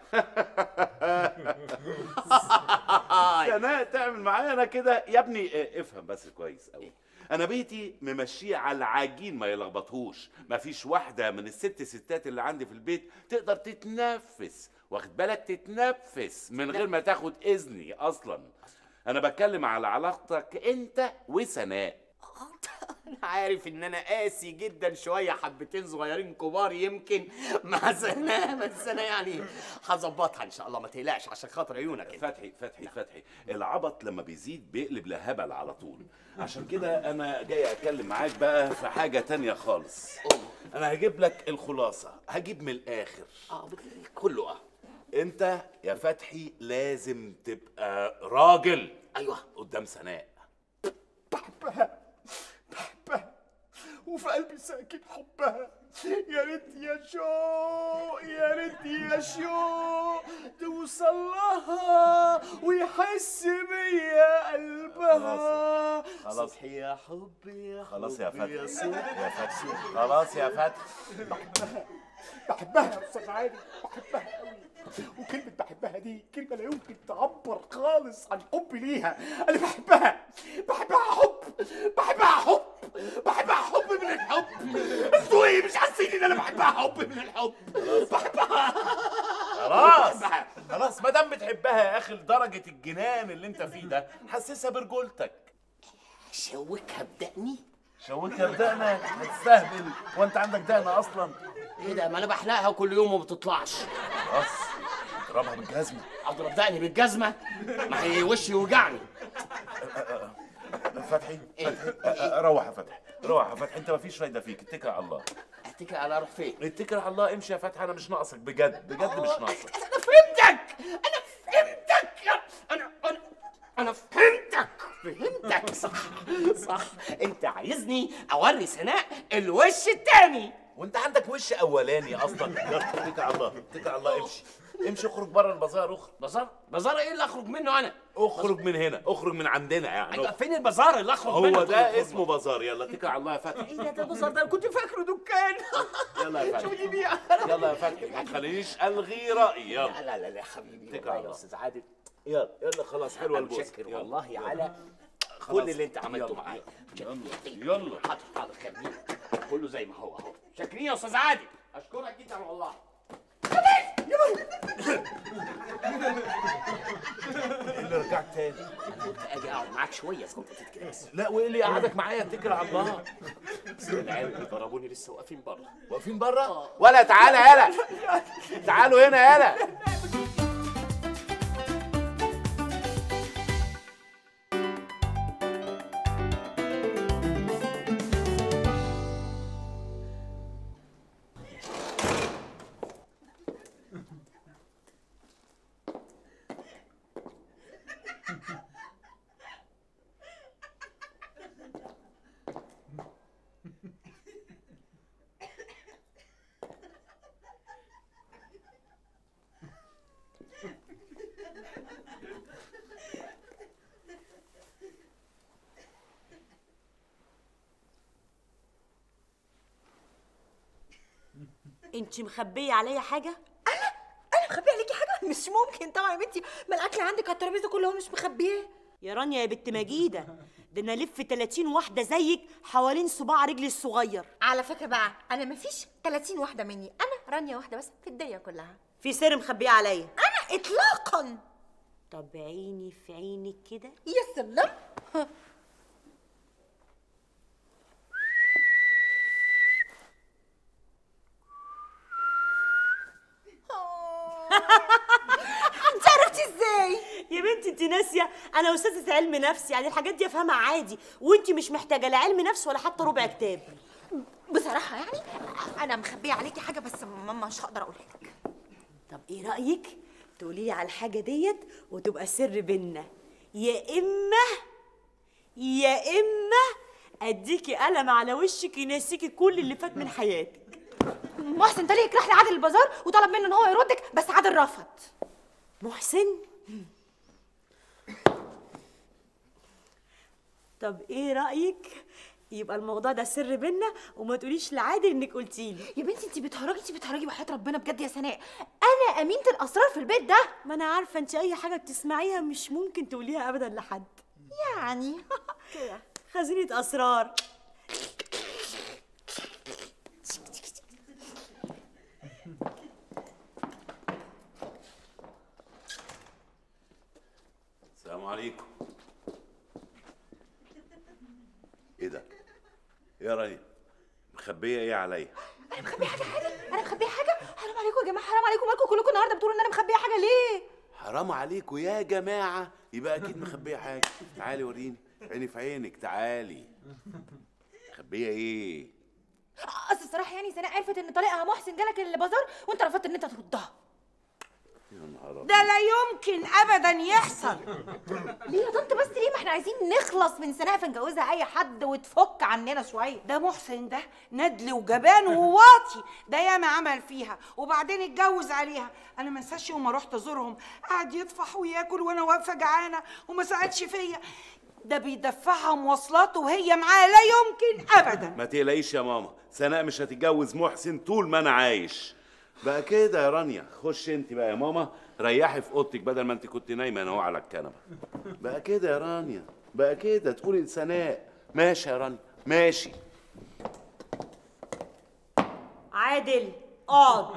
سناء تعمل معايا انا كده يا ابني اه، افهم بس كويس قوي انا بيتي ممشيه على العجين ما يلخبطهوش مفيش واحده من الست ستات اللي عندي في البيت تقدر تتنفس واخد بالك تتنفس من غير ما تاخد اذني اصلا انا بتكلم على علاقتك انت وسناء انا عارف ان انا قاسي جدا شويه حبتين صغيرين كبار يمكن مع سناء بس انا يعني هظبطها ان شاء الله ما تقلقش عشان خاطر عيونك انت فتحي فتحي فتحي العبط لما بيزيد بيقلب لهبل على طول عشان كده انا جاي اتكلم معاك بقى في حاجه تانية خالص انا هجيب لك الخلاصه هجيب من الاخر اه كله اه انت يا فتحي لازم تبقى راجل ايوه قدام سناء بحبها بحبها وفي قلبي ساكن حبها يا ريت يا شو يا ريت يا شو توصل لها ويحس بيا قلبها خلاص. صبحي يا حبي يا خلاص يا حبي فتحي يا يا صبحي فتحي خلاص يا فتحي بحبها بحبها يا استاذ عادل بحبها قوي وكلمة بحبها دي كلمة لا يمكن تعبر خالص عن حبي ليها أنا بحبها بحبها حب بحبها حب بحبها حب من الحب انتوا ايه مش حاسين ان انا بحبها حب من الحب بحبها خلاص خلاص ما دام بتحبها يا اخي لدرجه الجنان اللي انت فيه ده حسسها برجولتك شوكها بدقني شوكها بدقنك هتستهبل وانت عندك دقن اصلا ايه ده ما انا بحلقها كل يوم وما بتطلعش خلاص اضربها بالجزمه اضرب دقني بالجزمه ما هي وشي يوجعني فتحي فتحي أ- أ- روح يا فتحي روح يا فتحي انت ما فيش فايده فيك اتكل على الله اتكل على اروح فين اتكل على الله امشي يا فتحي انا مش ناقصك بجد بجد مش ناقصك انا فهمتك انا فهمتك انا انا انا فهمتك فهمتك صح صح انت عايزني اوري سناء الوش التاني وانت عندك وش اولاني اصلا يلا اتكل على الله اتكل على الله امشي امشي اخرج بره البازار اخرج بازار بازار ايه اللي اخرج منه انا اخرج من هنا اخرج من عندنا يعني ايوه فين البازار اللي اخرج منه هو كل ده خروج؟ اسمه بازار يلا اتكل على الله يا فتحي ايه ده ده البازار ده انا كنت فاكره دكان يلا يا شوفي فتحي بيها يلا يا فتحي ما تخلينيش الغي رايي يلا لا لا لا لا يا حبيبي اتكل والله على يا الله. استاذ عادل يلا يلا خلاص حلوه انا البوسه متشكر يلا. والله يلا. على خلاص. كل اللي انت عملته يلا. معايا يلا يلا حاضر حاضر خلينا كله زي ما هو اهو شاكرين يا استاذ عادل اشكرك جدا والله ايه اللي رجعك تاني انا قلت اجي اقعد معاك شويه سكتت كده بس لا وايه اللي قعدك معايا اتكل على الله العيال اللي ضربوني لسه واقفين بره واقفين بره ولا تعالى يلا تعالوا هنا يلا انت مخبيه عليا حاجه انا مخبيه عليكي حاجه مش ممكن طبعا يا بنتي ما الاكل عندك على الترابيزه كله هو مش مخبياه يا رانيا يا بنت مجيده ده انا الف 30 واحده زيك حوالين صباع رجلي الصغير على فكره بقى انا مفيش 30 واحده مني انا رانيا واحده بس في الدنيا كلها في سر مخبيه عليا انا اطلاقا طب عيني في عينك كده يا سلام انت عرفتي ازاي يا بنتي انت ناسيه انا استاذه علم نفس يعني الحاجات دي افهمها عادي وانت مش محتاجه لا علم نفس ولا حتى ربع كتاب بصراحه يعني انا مخبيه عليكي حاجه بس ماما مش هقدر اقولها لك طب ايه رايك تقولي لي على الحاجه ديت وتبقى سر بينا يا اما يا اما اديكي قلم على وشك ينسيكي كل اللي فات من حياتك محسن طليق راح لعادل البازار وطلب منه ان هو يردك بس عادل رفض محسن طب ايه رايك يبقى الموضوع ده سر بينا وما تقوليش لعادل انك قلتي لي يا بنتي انت بتهرجي انت بتهرجي وحياه ربنا بجد يا سناء انا امينه الاسرار في البيت ده ما انا عارفه انت اي حاجه بتسمعيها مش ممكن تقوليها ابدا لحد يعني كده خزينه اسرار السلام عليكم ايه ده يا رانيا مخبيه ايه عليا انا مخبيه حاجه حاجه انا مخبيه حاجه حرام عليكم يا جماعه حرام عليكم مالكم كلكم النهارده بتقولوا ان انا مخبيه حاجه ليه حرام عليكم يا جماعه يبقى اكيد مخبيه حاجه تعالي وريني عيني في عينك تعالي مخبيه ايه اصل الصراحه يعني سناء عرفت ان طليقها محسن جالك البازار وانت رفضت ان انت تردها يا نهار أبيض. ده لا يمكن ابدا يحصل ليه يا طنط بس ليه ما احنا عايزين نخلص من سناء فنجوزها اي حد وتفك عننا شويه ده محسن ده ندل وجبان وواطي ده ياما عمل فيها وبعدين اتجوز عليها انا ما انساش يوم ما رحت ازورهم قعد يطفح وياكل وانا واقفه جعانه وما سالش فيا ده بيدفعها مواصلاته وهي معاه لا يمكن ابدا ما تقلقيش يا ماما سناء مش هتتجوز محسن طول ما انا عايش بقى كده يا رانيا خش انت بقى يا ماما ريحي في اوضتك بدل ما انت كنت نايمه انا على الكنبه بقى كده يا رانيا بقى كده تقولي لسناء ماشي يا رانيا ماشي عادل اقعد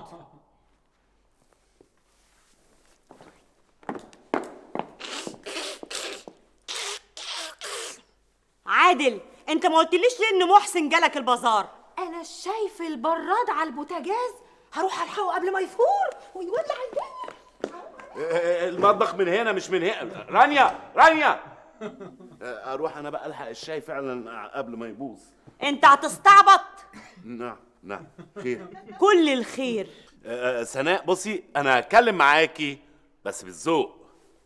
عادل انت ما قلتليش ليه ان محسن جالك البازار انا شايف البراد على البوتاجاز هروح الحقه قبل ما يفور ويولع الدنيا آه، المطبخ من هنا مش من هنا رانيا رانيا آه، اروح انا بقى الحق الشاي فعلا قبل ما يبوظ انت هتستعبط نعم نعم خير كل الخير آه، سناء بصي انا هتكلم معاكي بس بالذوق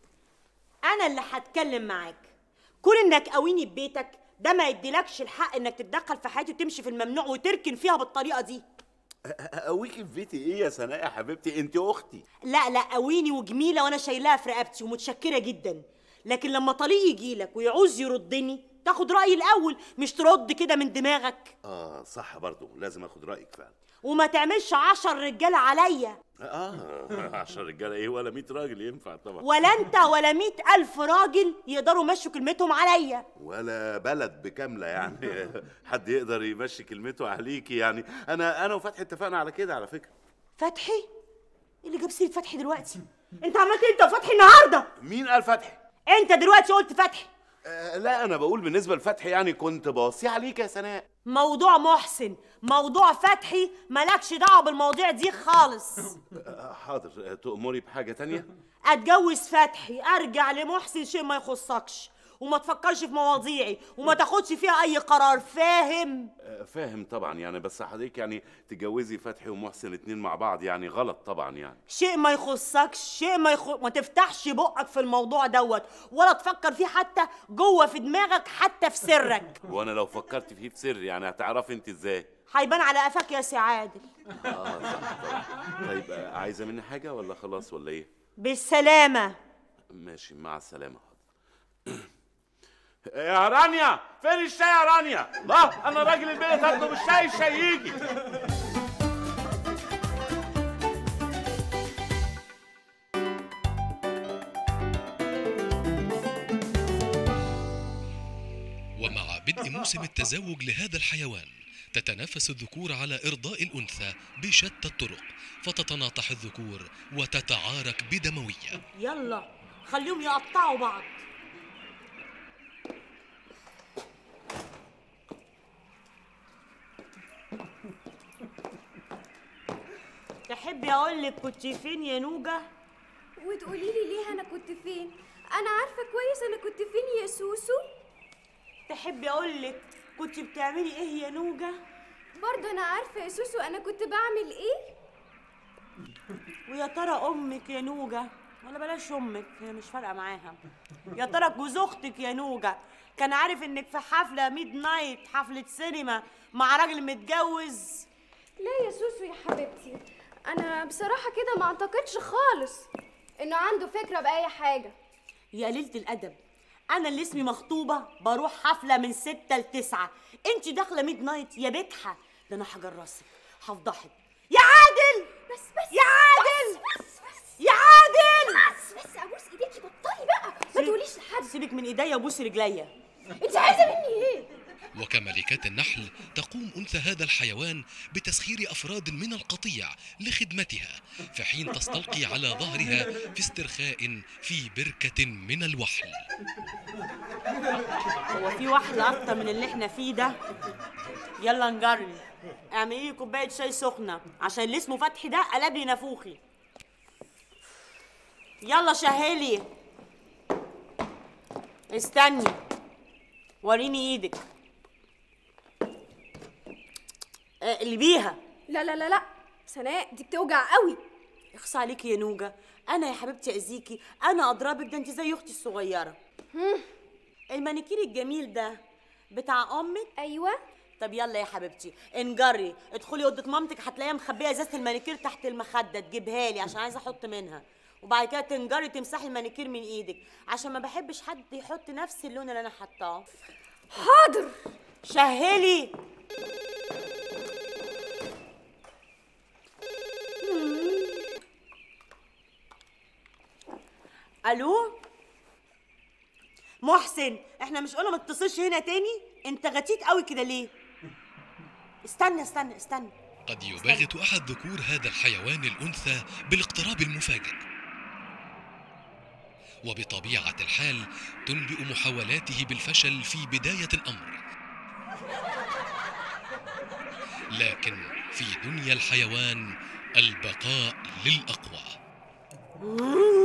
انا اللي هتكلم معاك كون انك قويني ببيتك ده ما يديلكش الحق انك تتدخل في حياتي وتمشي في الممنوع وتركن فيها بالطريقه دي اقويكي في بيتي ايه يا سناء يا حبيبتي انت اختي لا لا قويني وجميله وانا شايلاها في رقبتي ومتشكره جدا لكن لما طليق يجيلك ويعوز يردني تاخد رايي الاول مش ترد كده من دماغك اه صح برضو لازم اخد رايك فعلا وما تعملش عشر رجاله عليا اه عشان رجاله ايه ولا 100 راجل ينفع طبعا ولا انت ولا مئة الف راجل يقدروا يمشوا كلمتهم عليا ولا بلد بكامله يعني حد يقدر يمشي كلمته عليكي يعني انا انا وفتحي اتفقنا على كده على فكره فتحي ايه اللي جاب سيره فتحي دلوقتي انت عملت ايه انت وفتحي النهارده مين قال فتحي انت دلوقتي قلت فتحي آه لا انا بقول بالنسبه لفتحي يعني كنت باصي عليك يا سناء موضوع محسن موضوع فتحي مالكش دعوه بالمواضيع دي خالص آه حاضر آه، تأمري بحاجه تانية اتجوز فتحي ارجع لمحسن شيء ما يخصكش وما تفكرش في مواضيعي وما تاخدش فيها اي قرار فاهم آه، فاهم طبعا يعني بس حضرتك يعني تجوزي فتحي ومحسن اتنين مع بعض يعني غلط طبعا يعني شيء ما يخصكش شيء ما يخ... ما تفتحش بقك في الموضوع دوت ولا تفكر فيه حتى جوه في دماغك حتى في سرك وانا لو فكرت فيه في سر يعني هتعرفي انت ازاي هيبان على قفاك يا سي عادل اه صح طبعا طيب آه، عايزه مني حاجه ولا خلاص ولا ايه بالسلامه ماشي مع السلامه يا رانيا فين الشاي يا رانيا لا انا راجل البيت هطلب الشاي الشاي يجي موسم التزاوج لهذا الحيوان تتنافس الذكور على إرضاء الأنثى بشتى الطرق فتتناطح الذكور وتتعارك بدموية يلا خليهم يقطعوا بعض تحبي اقول لك كنت فين يا نوجه وتقولي لي ليه انا كنت فين انا عارفه كويس انا كنت فين يا سوسو تحبي اقول لك كنت بتعملي ايه يا نوجه برضه انا عارفه يا سوسو انا كنت بعمل ايه ويا ترى امك يا نوجه ولا بلاش امك هي مش فارقه معاها يا ترى جوز اختك يا نوجه كان عارف انك في حفله ميد نايت حفله سينما مع راجل متجوز لا يا سوسو يا حبيبتي انا بصراحه كده ما اعتقدش خالص انه عنده فكره باي حاجه يا قليلة الأدب أنا اللي اسمي مخطوبة بروح حفلة من ستة لتسعة أنت داخلة ميد نايت يا بجحة ده أنا هجرسك هفضحك يا عادل بس بس يا عادل بس بس يا عادل بس بس ابوس ايديكي بطلي بقى ما تقوليش لحد سيبك من إيديا وبوسي رجليا انت عايزه مني ايه وكملكات النحل تقوم أنثى هذا الحيوان بتسخير أفراد من القطيع لخدمتها في حين تستلقي على ظهرها في استرخاء في بركة من الوحل هو في واحدة أكتر من اللي إحنا فيه ده يلا نجرب اعملي لي كوباية شاي سخنة عشان اللي اسمه فتحي ده قلب لي نافوخي يلا شهلي استني وريني ايدك اللي بيها لا لا لا لا سناء دي بتوجع قوي اخصى عليكي يا نوجة انا يا حبيبتي اذيكي انا اضربك ده انت زي اختي الصغيره المانيكير الجميل ده بتاع امك ايوه طب يلا يا حبيبتي انجري ادخلي اوضه مامتك هتلاقيها مخبيه ازازه المانيكير تحت المخده تجيبها لي عشان عايزه احط منها وبعد كده تنجري تمسحي المانيكير من ايدك عشان ما بحبش حد يحط نفس اللون اللي انا حطاه حاضر شهلي الو محسن احنا مش قلنا ما تتصلش هنا تاني انت غتيت قوي كده ليه استنى استنى استنى قد يباغت أحد ذكور هذا الحيوان الأنثى بالاقتراب المفاجئ وبطبيعة الحال تنبئ محاولاته بالفشل في بداية الأمر لكن في دنيا الحيوان البقاء للأقوى